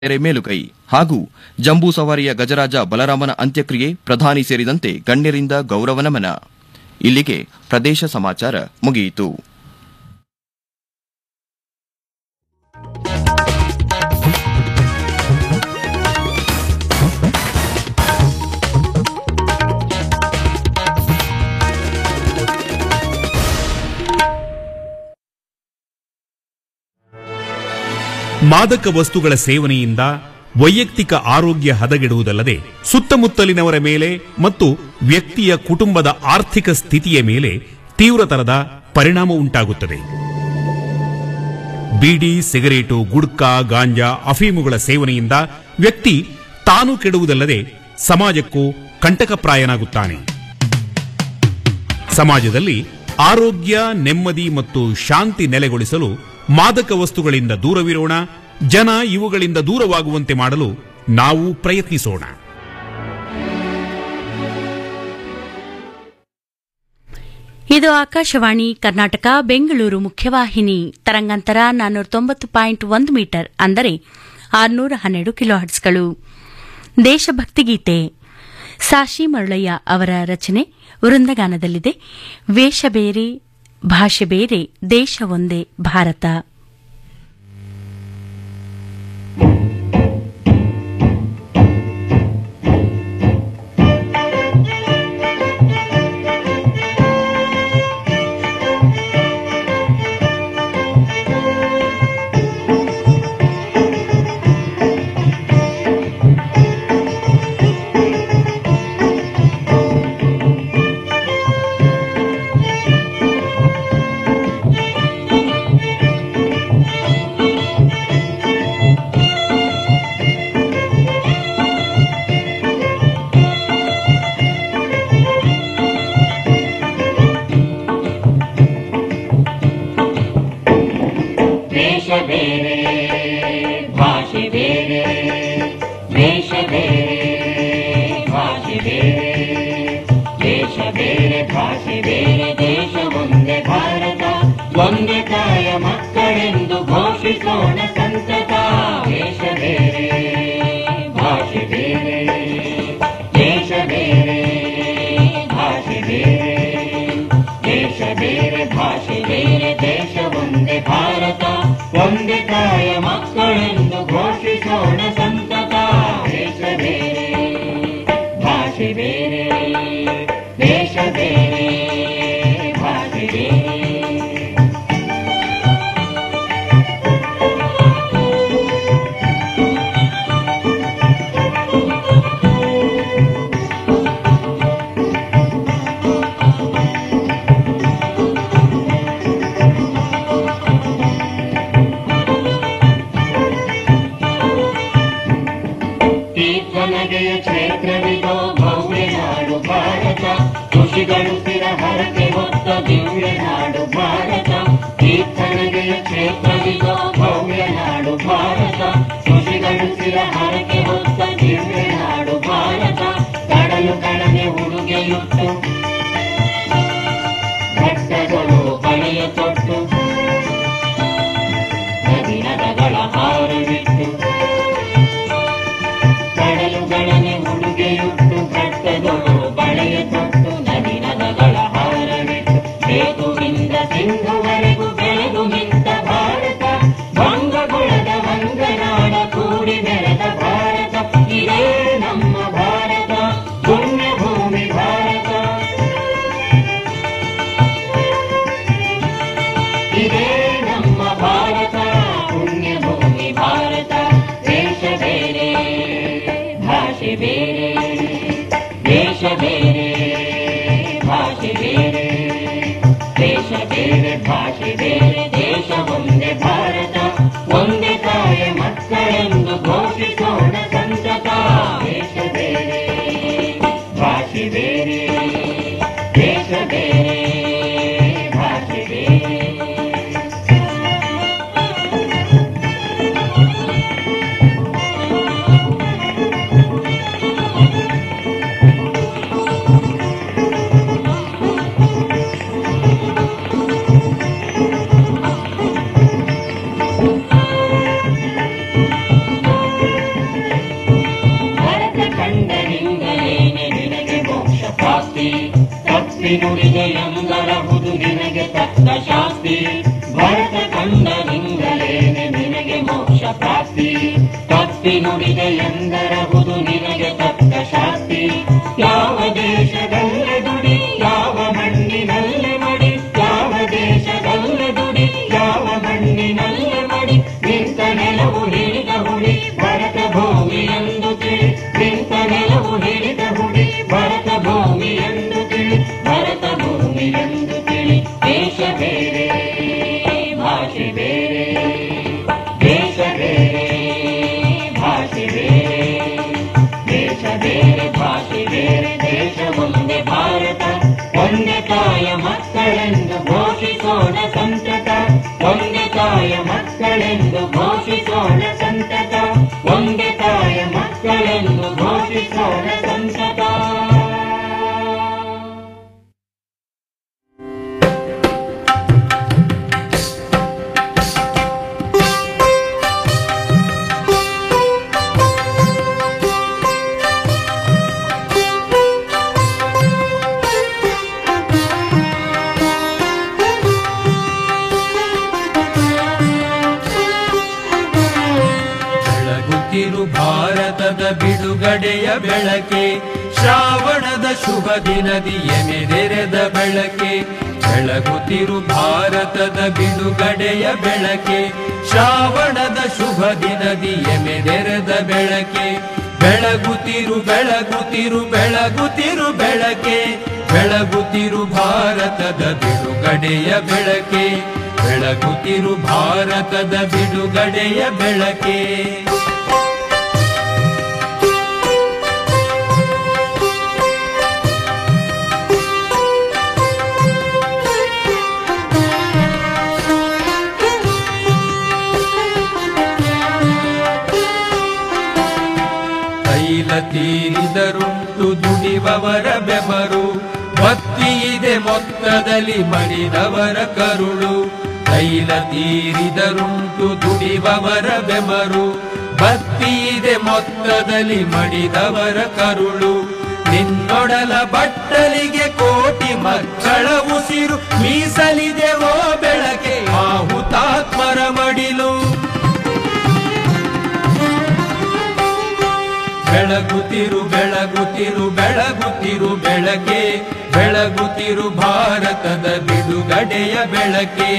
ತೆರೆ ಮೇಲುಗೈ ಹಾಗೂ ಜಂಬೂ ಸವಾರಿಯ ಗಜರಾಜ ಬಲರಾಮನ ಅಂತ್ಯಕ್ರಿಯೆ ಪ್ರಧಾನಿ ಸೇರಿದಂತೆ ಗಣ್ಯರಿಂದ ಗೌರವ ನಮನ ಇಲ್ಲಿಗೆ ಪ್ರದೇಶ ಸಮಾಚಾರ ಮುಗಿಯಿತು ಮಾದಕ ವಸ್ತುಗಳ ಸೇವನೆಯಿಂದ ವೈಯಕ್ತಿಕ ಆರೋಗ್ಯ ಹದಗೆಡುವುದಲ್ಲದೆ ಸುತ್ತಮುತ್ತಲಿನವರ ಮೇಲೆ ಮತ್ತು ವ್ಯಕ್ತಿಯ ಕುಟುಂಬದ ಆರ್ಥಿಕ ಸ್ಥಿತಿಯ ಮೇಲೆ ತೀವ್ರತರದ ಪರಿಣಾಮ ಉಂಟಾಗುತ್ತದೆ ಬೀಡಿ ಸಿಗರೇಟು ಗುಡ್ಕಾ ಗಾಂಜಾ ಅಫೀಮುಗಳ ಸೇವನೆಯಿಂದ ವ್ಯಕ್ತಿ ತಾನು ಕೆಡುವುದಲ್ಲದೆ ಸಮಾಜಕ್ಕೂ ಕಂಟಕಪ್ರಾಯನಾಗುತ್ತಾನೆ ಸಮಾಜದಲ್ಲಿ ಆರೋಗ್ಯ ನೆಮ್ಮದಿ ಮತ್ತು ಶಾಂತಿ ನೆಲೆಗೊಳಿಸಲು ಮಾದಕ ವಸ್ತುಗಳಿಂದ ದೂರವಿರೋಣ ಜನ ಇವುಗಳಿಂದ ದೂರವಾಗುವಂತೆ ಮಾಡಲು ನಾವು ಪ್ರಯತ್ನಿಸೋಣ ಇದು ಆಕಾಶವಾಣಿ ಕರ್ನಾಟಕ ಬೆಂಗಳೂರು ಮುಖ್ಯವಾಹಿನಿ ತರಂಗಾಂತರ ನಾನ್ನೂರ ತೊಂಬತ್ತು ಪಾಯಿಂಟ್ ಒಂದು ಮೀಟರ್ ಅಂದರೆ ಆರುನೂರ ಹನ್ನೆರಡು ಕಿಲೋಹರ್ಟ್ಸ್ಗಳು ದೇಶಭಕ್ತಿ ಗೀತೆ ಸಾಶಿ ಮರುಳಯ್ಯ ಅವರ ರಚನೆ ವೃಂದಗಾನದಲ್ಲಿದೆ ವೇಷ ಬೇರೆ ಭಾಷೆ ಬೇರೆ ದೇಶ ಒಂದೇ ಭಾರತ ದೇಶ ಬೇರೆ ಭಾಷೆ ಬೇರೆ ದೇಶ ಬೇರೆ ಭಾಷೆ ಬೇರೆ ದೇಶ ಬೇರೆ ಭಾಷೆ ಬೇರೆ ದೇಶ ಒಂದೇ ಭಾರತ ಒಂದೇ ತಾಯ ಮಕ್ಕಳೆಂದು ಘೋಷಿಸೋಣ ಸಂತತ ದೇಶ ಬೇರೆ ಭಾಷೆ ಬೇರೆ ದೇಶ ಬೇರೆ ಭಾಷೆ ಬೇರೆ ದೇಶ ಬೇರೆ ಭಾಷೆ ಬೇರೆ ದೇಶ ಒಂದೇ ಭಾರತ ಒಂದೇ ತಾಯ ಮಕ್ಕಳೆಂದು ಘೋಷಿಸೋಣ ಸಂತತ ದೇಶ ಬೇರೆ ಭಾಷೆ ಬೇರೆ ದೇಶ ಬೇರೆ ಭಾಷೆ ಬೇರೆ ತೀರ್ಥನಗೆಯ ಕ್ಷೇತ್ರವಿದೋ ಭವ್ಯ ನಾಡು ಭಾರತ ಋಷಿಗಳು ಸ್ಥಿರ ಹರಕೆ ಹೊತ್ತ ದಿವ್ಯ ನಾಡು ಭಾರತ ತೀರ್ಥನಗೆಯ ಕ್ಷೇತ್ರವಿದೋ ಭವ್ಯ ನಾಡು ಭಾರತ ಋಷಿಗಳು ಸ್ಥಿರ ಹರಕೆ ಹೊತ್ತ ದಿವ್ಯ ನಾಡು ಭಾರತ ಕಡಲು ಕಡಲೆ ಉಡುಗೆಯುಟ್ಟು ಘಟ್ಟಗಳು ಬಳೆಯ ತೊಟ್ಟು ನದಿ ನದಗಳ ಹಾರವಿಟ್ಟು ಕಡಲುಗಳನೆ ಉಡುಗೆಯುಟ್ಟು ಘಟ್ಟಗಳು ಬಳೆಯ ತೊಟ್ಟು ನದಿ ನದಗಳ ಹಾರವಿಟ್ಟು ಸೇತುವಿಂದ ಸಿಂಧುವರೆಗೂ ಬೆಳೆದು ನಿಂತ ಭಾರತ ಭಂಗಗುಳದ ವಂಗನಾಡ ಕೂಡಿ ಬೆಳೆದ ಭಾರತ ಇದೇ ನಮ್ಮ ಭಾರತ ಪುಣ್ಯ ಭೂಮಿ ಭಾರತ ಇದೇ ನಮ್ಮ ಭಾರತ ಪುಣ್ಯ ಭೂಮಿ ಭಾರತ ದೇಶ ಬೇರೆ ಭಾಷೆ ಬೇರೆ ದೇಶ ಬೇರೆ ಭಾಷೆ ಬೇರೆ ದೇಶ ಬೇರೆ ಭಾಷೆ ಬೇರೆ ದೇಶ ಒಂದೇ ಭಾರತ ಒಂದೇ ತಾಯ ಮಕ್ಕಳೆಂದು ಘೋಷಿಸೋಣ ಸಂತತ ದೇಶ ಬೇರೆ ಭಾಷೆ ಬೇರೆ ದೇಶ ಬೇರೆ ಭಾಷೆ ಬೇರೆ ತಪ್ಪಿ ನುಡಿದೆ ಎಂದರಹುದು ನಿನಗೆ ತಕ್ಕ ಶಾಸ್ತಿ ಭರತ ಕಂಡನಿಂದಲೇನೆ ನಿನಗೆ ಮೋಕ್ಷ ಪ್ರಾಪ್ತಿ ತಪ್ಪಿ ನುಡಿದೆ ಎಂದರಹುದು ನಿನಗೆ ತಕ್ಕ ಶಾಸ್ತಿ ಯಾವ ದೇಶದಲ್ಲೇ ದುಡಿ ಯಾವ ಮಣ್ಣಿನಲ್ಲೇ ಮಡಿ ಯಾವ ದೇಶದಲ್ಲೇ ದುಡಿ ಯಾವ ಮಣ್ಣಿನಲ್ಲೇ ಮಡಿ ನಿಂತ ನೆಲವು ಹಿಡಿದ ಹುಡಿ ಭರತ ಭೂಮಿ ಎಂದು ತಿಳಿ ನಿಂತ ನೆಲವು ಹಿಡಿದ ಹುಡಿ ಭರತ ಭೂಮಿ ಎಂದು ತಿಳಿ ಭರತ ಭೂಮಿ ಎಂದು ತಿಳಿ ದೇಶ ಬೇರೆ ಭಾಷೆ ಬೇರೆ ದೇಶ ಬೇರೆ ಭಾಷೆ ಬೇರೆ ದೇಶ ಬೇರೆ ಭಾಷೆ ಬೇರೆ ದೇಶ ಒಂದೇ ಭಾರತ ಒಂದೇ ತಾಯ ಮಕ್ಕಳೆಂದು ಘೋಷಿಸೋಣ ಸಂತತ ಒಂದೇ ತಾಯ ಮಕ್ಕಳೆಂದು ಘೋಷಿಸೋಣ ಸಂತತ ಒಂದೇ ತಾಯ ಮಕ್ಕಳೆಂದು ಘೋಷಿಸೋಣ ಸಂತತ ಬೆಳಗುತ್ತಿರು ಭಾರತದ ಬಿಡುಗಡೆಯ ಬೆಳಕೆ ಶ್ರಾವಣದ ಶುಭ ದಿನದಿ ಎಮೆದೆರೆದ ಬೆಳಕೆ ಬೆಳಗುತ್ತಿರು ಭಾರತದ ಬಿಡುಗಡೆಯ ಬೆಳಕೆ ಶ್ರಾವಣದ ಶುಭ ದಿನದಿ ಎಮೆದೆರೆದ ಬೆಳಕೆ ಬೆಳಗುತ್ತಿರು ಬೆಳಗುತ್ತಿರು ಬೆಳಗುತ್ತಿರು ಬೆಳಕೆ ಬೆಳಗುತ್ತಿರು ಭಾರತದ ಬಿಡುಗಡೆಯ ಬೆಳಕೆ ಬೆಳಗುತ್ತಿರು ಭಾರತದ ಬಿಡುಗಡೆಯ ಬೆಳಕೆ ತೈಲ ತೀರಿದರುಂಟು ದುಡಿವವರ ಬೆವರು ಭಕ್ತಿ ಇದೆ ಮೊತ್ತದಲ್ಲಿ ಮಡಿದವರ ಕರುಳು ತೈಲ ತೀರಿದರುಂಟು ದುಡಿವವರ ಬೆವರು ಭಕ್ತಿ ಇದೆ ಮೊತ್ತದಲ್ಲಿ ಮಡಿದವರ ಕರುಳು ನಿನ್ನೊಡಲ ಬಟ್ಟಲಿಗೆ ಕೋಟಿ ಮಕ್ಕಳ ಉಸಿರು ಮೀಸಲಿದೆ ಓ ಬೆಳಕೆ ಆ ಹುತಾತ್ಮರ ಮಡಿಲು ಬೆಳಗುತ್ತಿರು ಬೆಳಗುತ್ತಿರು ಬೆಳಗುತ್ತಿರು ಬೆಳಕೆ ಬೆಳಗುತ್ತಿರು ಭಾರತದ ಬಿಡುಗಡೆಯ ಬೆಳಕೆ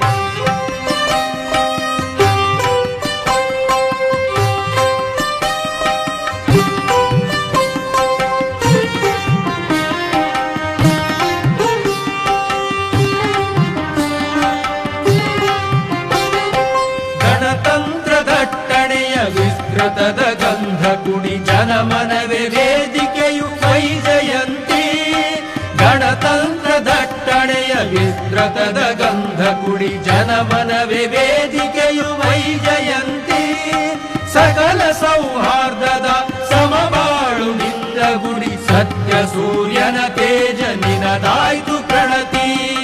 ಗಣತಂತ್ರ ದಟ್ಟಣೆಯ ವಿಸ್ತೃತದ ಗಂಧ ಕುಡಿ ಜನಮನವೇ ವೇದಿಕೆಯು ಕೈ ಜಯಂತಿ ಗಣತಂತ್ರ ದಟ್ಟಣೆಯ ವಿಸ್ತೃತದ ಗಂಧ ಕುಡಿ ಜನಮನವೇ ವೇದಿಕೆಯು ವೈ ಜಯಂತಿ ಸಕಲ ಸೌಹಾರ್ದದ ಸಮಬಾಳು ನಿಂದ ಗುಡಿ ಸತ್ಯ ಸೂರ್ಯನ ತೇಜ ನಿನದಾಯ್ತು ಪ್ರಣತಿ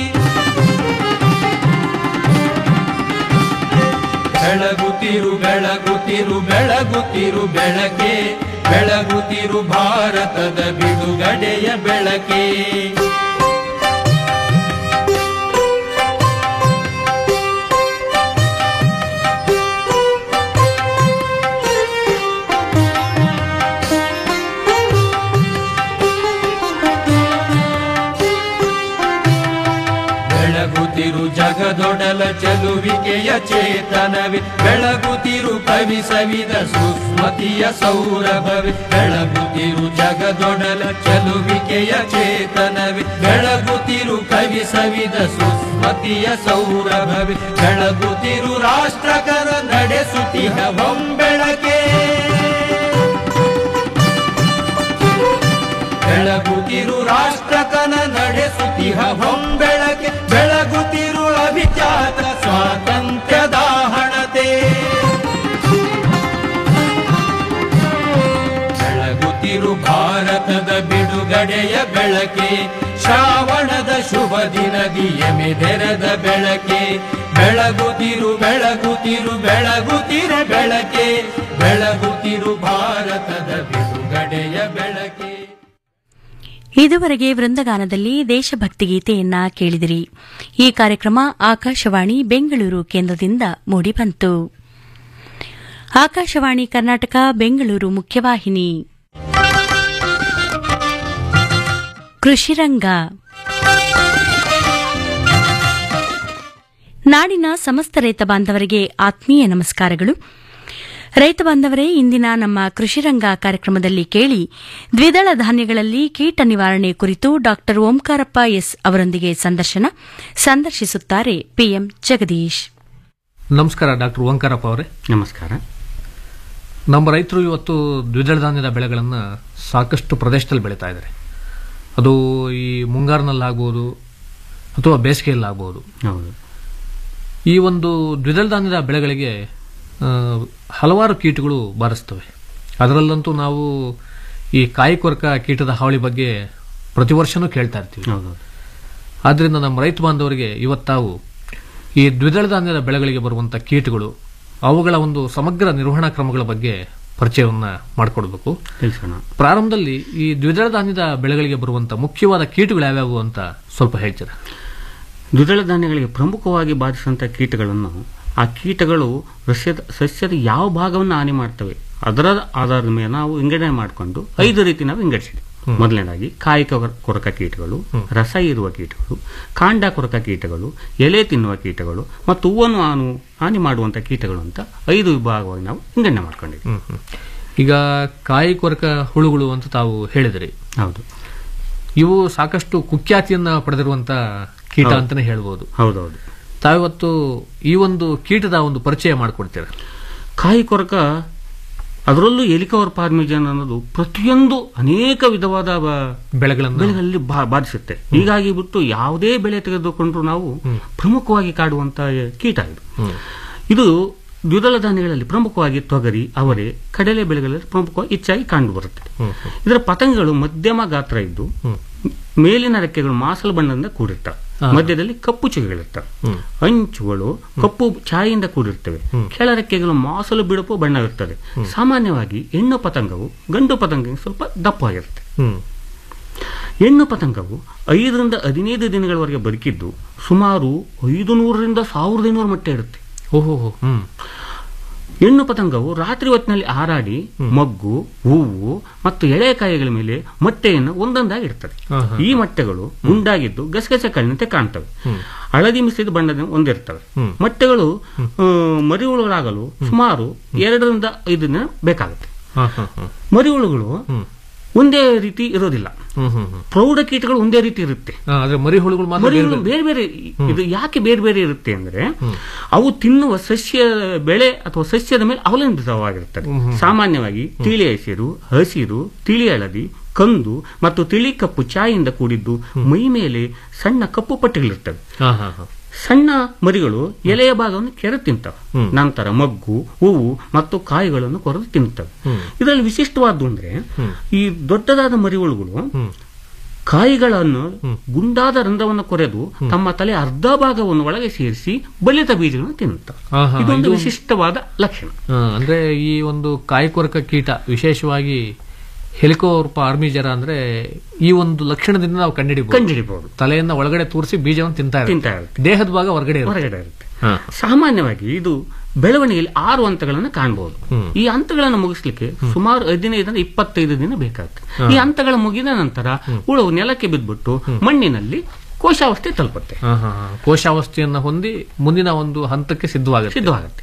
ಬೆಳಗುತ್ತಿರು ಬೆಳಗುತ್ತಿರು ಬೆಳಗುತ್ತಿರು ಬೆಳಕೆ ಬೆಳಗುತ್ತಿರು ಭಾರತದ ಬಿಡುಗಡೆಯ ಬೆಳಕೆ ಬೆಳಗುತ್ತಿರು ಜಗದೊಡಲ ಚಲುವಿಕೆಯ ಚೇತನವೇ ಬೆಳಗುತ್ತಿರು ಕವಿ ಸವಿದ ಸುಸ್ಮತಿಯ ಸೌರಭವೇ ಬೆಳಗುತ್ತಿರು ಜಗದೊಡಲ ಚಲುವಿಕೆಯ ಚೇತನವೇ ಬೆಳಗುತ್ತಿರು ಕವಿ ಸವಿದ ಸುಸ್ಮತಿಯ ಸೌರಭವೇ ಬೆಳಗುತ್ತಿರು ರಾಷ್ಟ್ರಕರ ನಡೆಸುತ್ತಿಹ ಹೊಂಬೆಳಕೆ ಬೆಳಗುತ್ತಿರು ರಾಷ್ಟ್ರಕನ ನಡೆಸುತ್ತಿಹ ಹೊಂಬೆಳಕೆ ಬೆಳಗುತ್ತಿರು ಅಭಿಜಾತ ಸ್ವಾತಂತ್ರ್ಯದ ಹಣತೆ ಬೆಳಗುತ್ತಿರು ಭಾರತದ ಬಿಡುಗಡೆಯ ಬೆಳಕೆ ಶ್ರಾವಣದ ಶುಭ ದಿನದಿ ಎಮೆದೆರೆದ ಬೆಳಕೆ ಬೆಳಗುತ್ತಿರು ಬೆಳಗುತ್ತಿರು ಬೆಳಗುತ್ತಿರೆ ಬೆಳಕೆ ಬೆಳಗುತ್ತಿರು ಭಾರತದ ಬಿಡುಗಡೆಯ ಬೆಳಕೆ ಇದುವರೆಗೆ ವೃಂದಗಾನದಲ್ಲಿ ದೇಶಭಕ್ತಿ ಗೀತೆಯನ್ನ ಕೇಳಿದಿರಿ ಈ ಕಾರ್ಯಕ್ರಮ ಆಕಾಶವಾಣಿ ಬೆಂಗಳೂರು ಕೇಂದ್ರದಿಂದ ಮೂಡಿಬಂತು ಆಕಾಶವಾಣಿ ಕರ್ನಾಟಕ ಬೆಂಗಳೂರು ಮುಖ್ಯವಾಹಿನಿ ಕೃಷಿರಂಗ ನಾಡಿನ ಸಮಸ್ತ ರೈತ ಬಾಂಧವರಿಗೆ ಆತ್ಮೀಯ ನಮಸ್ಕಾರಗಳು ರೈತ ಬಾಂಧವರೇ ಇಂದಿನ ನಮ್ಮ ಕೃಷಿರಂಗ ಕಾರ್ಯಕ್ರಮದಲ್ಲಿ ಕೇಳಿ ದ್ವಿದಳ ಧಾನ್ಯಗಳಲ್ಲಿ ಕೀಟ ನಿವಾರಣೆ ಕುರಿತು ಡಾ ಓಂಕಾರಪ್ಪ ಎಸ್ ಅವರೊಂದಿಗೆ ಸಂದರ್ಶನ ಸಂದರ್ಶಿಸುತ್ತಾರೆ ಪಿಎಂ ಜಗದೀಶ್ ನಮಸ್ಕಾರ ಡಾಕ್ಟರ್ ಓಂಕಾರಪ್ಪ ಅವರೇ ನಮಸ್ಕಾರ ನಮ್ಮ ರೈತರು ಇವತ್ತು ದ್ವಿದಳ ಧಾನ್ಯದ ಬೆಳೆಗಳನ್ನು ಸಾಕಷ್ಟು ಪ್ರದೇಶದಲ್ಲಿ ಬೆಳೀತಾ ಇದ್ದಾರೆ ಅದು ಈ ಮುಂಗಾರಿನಲ್ಲಾಗ್ಬೋದು ಅಥವಾ ಬೇಸಿಗೆಯಲ್ಲಾಗ್ಬೋದು ಹೌದು ಈ ಒಂದು ದ್ವಿದಳ ಧಾನ್ಯದ ಬೆಳೆಗಳಿಗೆ ಆ, ಹಲವಾರು ಕೀಟಗಳು ಬಾರಿಸ್ತವೆ ಅದರಲ್ಲಂತೂ ನಾವು ಈ ಕಾಯಿ ಕೊರಕ ಕೀಟದ ಹಾವಳಿ ಬಗ್ಗೆ ಪ್ರತಿ ವರ್ಷನೂ ಕೇಳ್ತಾ ಇರ್ತೀವಿ ಹೌದು ಆದ್ದರಿಂದ ನಮ್ಮ ರೈತ ಬಾಂಧವರಿಗೆ ಇವತ್ತಾವು ಈ ದ್ವಿದಳ ಧಾನ್ಯದ ಬೆಳೆಗಳಿಗೆ ಬರುವಂಥ ಕೀಟಗಳು ಅವುಗಳ ಒಂದು ಸಮಗ್ರ ನಿರ್ವಹಣಾ ಕ್ರಮಗಳ ಬಗ್ಗೆ ಪರಿಚಯವನ್ನ ಮಾಡಿಕೊಡ್ಬೇಕು ತಿಳಿಸೋಣ ಪ್ರಾರಂಭದಲ್ಲಿ ಈ ದ್ವಿದಳ ಧಾನ್ಯದ ಬೆಳೆಗಳಿಗೆ ಬರುವಂತ ಮುಖ್ಯವಾದ ಕೀಟಗಳು ಯಾವ್ಯಾವು ಅಂತ ಸ್ವಲ್ಪ ಹೇಳ್ತೀರಾ ದ್ವಿದಳ ಧಾನ್ಯಗಳಿಗೆ ಪ್ರಮುಖವಾಗಿ ಬಾಧಿಸುವಂತಹ ಕೀಟಗಳನ್ನು ಆ ಕೀಟಗಳು ಸಸ್ಯದ ಸಸ್ಯದ ಯಾವ ಭಾಗವನ್ನು ಹಾನಿ ಮಾಡ್ತವೆ ಅದರ ಆಧಾರದ ಮೇಲೆ ನಾವು ವಿಂಗಡಣೆ ಮಾಡಿಕೊಂಡು ಐದು ರೀತಿ ನಾವು ವಿಂಗಡಿಸಿದ್ವಿ ಮೊದಲನೇದಾಗಿ ಕಾಯಿ ಕೊರ- ಕೊರಕ ಕೀಟಗಳು ರಸ ಇರುವ ಕೀಟಗಳು ಕಾಂಡ ಕೊರಕ ಕೀಟಗಳು ಎಲೆ ತಿನ್ನುವ ಕೀಟಗಳು ಮತ್ತು ಹೂವನ್ನು ಹಾನು ಹಾನಿ ಮಾಡುವಂಥ ಕೀಟಗಳು ಅಂತ ಐದು ವಿಭಾಗವಾಗಿ ನಾವು ವಿಂಗಡಣೆ ಮಾಡ್ಕೊಂಡಿದ್ವಿ ಈಗ ಕಾಯಿ ಕೊರಕ ಹುಳುಗಳು ಅಂತ ತಾವು ಹೇಳಿದ್ರಿ ಹೌದು ಇವು ಸಾಕಷ್ಟು ಕುಖ್ಯಾತಿಯನ್ನ ಪಡೆದಿರುವಂತ ಕೀಟ ಹೌದು. ಅಂತಾನೆ ಹೇಳ್ಬೋದು ಹೌದೌದು ತಾವಿವತ್ತು ಈ ಒಂದು ಕೀಟದ ಒಂದು ಪರಿಚಯ ಮಾಡಿಕೊಡ್ತೀರಾ ಕಾಯಿ ಕೊರಕ ಅದರಲ್ಲೂ ಎಲಿಕವರ್ ಪಾರ್ಮಿಜನ್ ಅನ್ನೋದು ಪ್ರತಿಯೊಂದು ಅನೇಕ ವಿಧವಾದ ಬ- ಬೆಳೆಗಳನ್ನು ಬೆಳೆಗಳಲ್ಲಿ ಬಾ- ಬಾಧಿಸುತ್ತೆ ಹೀಗಾಗಿ ಬಿಟ್ಟು ಯಾವುದೇ ಬೆಳೆ ತೆಗೆದುಕೊಂಡ್ರು ನಾವು ಪ್ರಮುಖವಾಗಿ ಕಾಡುವಂತ ಕೀಟ ಇದು ಇದು ದ್ವಿದಳ ಧಾನ್ಯಗಳಲ್ಲಿ ಪ್ರಮುಖವಾಗಿ ತೊಗರಿ ಅವರೆ ಕಡಲೆ ಬೆಳೆಗಳಲ್ಲಿ ಪ್ರಮುಖವಾಗಿ ಹೆಚ್ಚಾಗಿ ಕಂಡು ಬರುತ್ತದೆ ಇದರ ಪತಂಗಗಳು ಮಧ್ಯಮ ಗಾತ್ರ ಇದ್ದು ಮೇಲಿನ ರೆಕ್ಕೆಗಳು ಮಾಸಲು ಬಣ್ಣದಿಂದ ಕೂಡಿರ್ತವೆ ಮಧ್ಯದಲ್ಲಿ ಕಪ್ಪು ಚುಕ್ಕೆಗಳಿರ್ತವೆ ಅಂಚುಗಳು ಕಪ್ಪು ಛಾಯೆಯಿಂದ ಕೂಡಿರ್ತವೆ ಕೆಳ ರೆಕ್ಕೆಗಳು ಮಾಸಲು ಬಿಡುಪು ಬಣ್ಣವಿರ್ತದೆ ಸಾಮಾನ್ಯವಾಗಿ ಹೆಣ್ಣು ಪತಂಗವು ಗಂಡು ಪತಂಗ ಸ್ವಲ್ಪ ದಪ್ಪವಾಗಿರುತ್ತೆ ಹ್ಮ್ ಹೆಣ್ಣು ಪತಂಗವು ಐದರಿಂದ ಹದಿನೈದು ದಿನಗಳವರೆಗೆ ಬದುಕಿದ್ದು ಸುಮಾರು ಐದು ನೂರರಿಂದ ಸಾವಿರದ ಐನೂರು ಮೊಟ್ಟೆ ಇರುತ್ತೆ ಓಹೋ ಹ್ಮ್ ಹೆಣ್ಣು ಪತಂಗವು ರಾತ್ರಿ ಹೊತ್ತಿನಲ್ಲಿ ಹಾರಾಡಿ ಮಗ್ಗು ಹೂವು ಮತ್ತು ಎಳೆಕಾಯಿಗಳ ಮೇಲೆ ಮೊಟ್ಟೆಯನ್ನು ಒಂದೊಂದಾಗಿ ಇಡ್ತದೆ ಆಹಾ. ಈ ಮೊಟ್ಟೆಗಳು ಗುಂಡಾಗಿದ್ದು ಗಸಗಸೆ ಕಾಳಿನಂತೆ ಕಾಣ್ತವೆ ಹಳದಿ ಮಿಶ್ರಿತ ಬಣ್ಣದ ಹೊಂದಿರ್ತವೆ ಮೊಟ್ಟೆಗಳು ಆ, ಮರಿಹುಳುಗಳಾಗಲು ಸುಮಾರು ಎರಡರಿಂದ ಐದು ದಿನ ಬೇಕಾಗುತ್ತೆ ಹಾ ಹಾ ಹಾ ಮರಿಹುಳುಗಳು ಒಂದೇ ರೀತಿ ಇರೋದಿಲ್ಲ ಹ್ಮ್ ಹ್ಮ್ ಹ್ಮ್ ಪ್ರೌಢ ಕೀಟಗಳು ಒಂದೇ ರೀತಿ ಇರುತ್ತೆ ಆ, ಆದ್ರೆ ಮರಿ ಹುಳುಗಳು ಮಾತ್ರ ಬೇರೆ ಮರಿಗಳು ಬೇರೆ ಬೇರೆ ಇದು ಯಾಕೆ ಬೇರೆ ಬೇರೆ ಇರುತ್ತೆ ಅಂದ್ರೆ ಅವು ತಿನ್ನುವ ಸಸ್ಯ ಬೆಳೆ ಅಥವಾ ಸಸ್ಯದ ಮೇಲೆ ಅವಲಂಬಿತವಾಗಿರುತ್ತದೆ ಸಾಮಾನ್ಯವಾಗಿ ತಿಳಿ ಹಸಿರು ಹಸಿರು ತಿಳಿ ಹಳದಿ ಕಂದು ಮತ್ತು ತಿಳಿ ಕಪ್ಪು ಚಾಯಿಂದ ಕೂಡಿದ್ದು ಮೈ ಮೇಲೆ ಸಣ್ಣ ಕಪ್ಪು ಪಟ್ಟಿಗಳಿರ್ತವೆ ಹಾ ಹಾ ಹಾ ಸಣ್ಣ ಮರಿಗಳು ಎಲೆಯ ಭಾಗವನ್ನು ಕೆರೆ ತಿಂತವೆ ನಂತರ ಮಗ್ಗು ಹೂವು ಮತ್ತು ಕಾಯಿಗಳನ್ನು ಕೊರೆದು ತಿನ್ನುತ್ತವೆ ಇದರಲ್ಲಿ ವಿಶಿಷ್ಟವಾದ್ದು ಅಂದ್ರೆ ಈ ದೊಡ್ಡದಾದ ಮರಿಹುಳುಗಳು ಕಾಯಿಗಳನ್ನು ಗುಂಡಾದ ರಂಧ್ರವನ್ನು ಕೊರೆದು ತಮ್ಮ ತಲೆ ಅರ್ಧ ಭಾಗವನ್ನು ಒಳಗೆ ಸೇರಿಸಿ ಬಲಿತ ಬೀಜಗಳನ್ನು ತಿನ್ನುತ್ತವೆ ಆಹಾ, ಇದೊಂದು ಇದು- ವಿಶಿಷ್ಟವಾದ ಲಕ್ಷಣ ಆ, ಅಂದ್ರೆ ಈ ಒಂದು ಕಾಯಿಕೊರಕ ಕೀಟ ವಿಶೇಷವಾಗಿ ಹೆಲಿಕೋರ್ಪ ಆರ್ಮಿಜರ ಅಂದ್ರೆ ಈ ಒಂದು ಲಕ್ಷಣದಿಂದ ನಾವು ಕಂಡಿಡಿಬಹುದು ಕಂಡುಹಿಡಿಬಹುದು ತಲೆಯನ್ನ ಒಳಗಡೆ ತೂರಿಸಿ ಬೀಜವನ್ನು ತಿಂತಾ ತಿಂತಾ ಇರುತ್ತೆ ಇರುತ್ತೆ. ದೇಹದ ಭಾಗ ಹೊರಗಡೆ ಇರುತ್ತೆ ಹೊರಗಡೆ ಇರುತ್ತೆ ಹಾ. ಸಾಮಾನ್ಯವಾಗಿ ಇದು ಬೆಳವಣಿಗೆಯಲ್ಲಿ ಆರು ಹಂತಗಳನ್ನು ಕಾಣಬಹುದು ಈ ಹಂತಗಳನ್ನು ಮುಗಿಸ್ಲಿಕ್ಕೆ ಸುಮಾರು ಹದಿನೈದರಿಂದ ಇಪ್ಪತ್ತೈದು ದಿನ ಬೇಕಾಗುತ್ತೆ ಈ ಹಂತಗಳು ಮುಗಿದ ನಂತರ ಹುಳವು ನೆಲಕ್ಕೆ ಬಿದ್ದುಬಿಟ್ಟು ಮಣ್ಣಿನಲ್ಲಿ ಕೋಶಾವಸ್ಥೆ ತಲುಪುತ್ತೆ ಹಾ, ಹಾ, ಹಾ. ಕೋಶಾವಸ್ಥೆಯನ್ನ ಹೊಂದಿ ಮುಂದಿನ ಒಂದು ಹಂತಕ್ಕೆ ಸಿದ್ಧವಾಗುತ್ತೆ ಸಿದ್ಧವಾಗುತ್ತೆ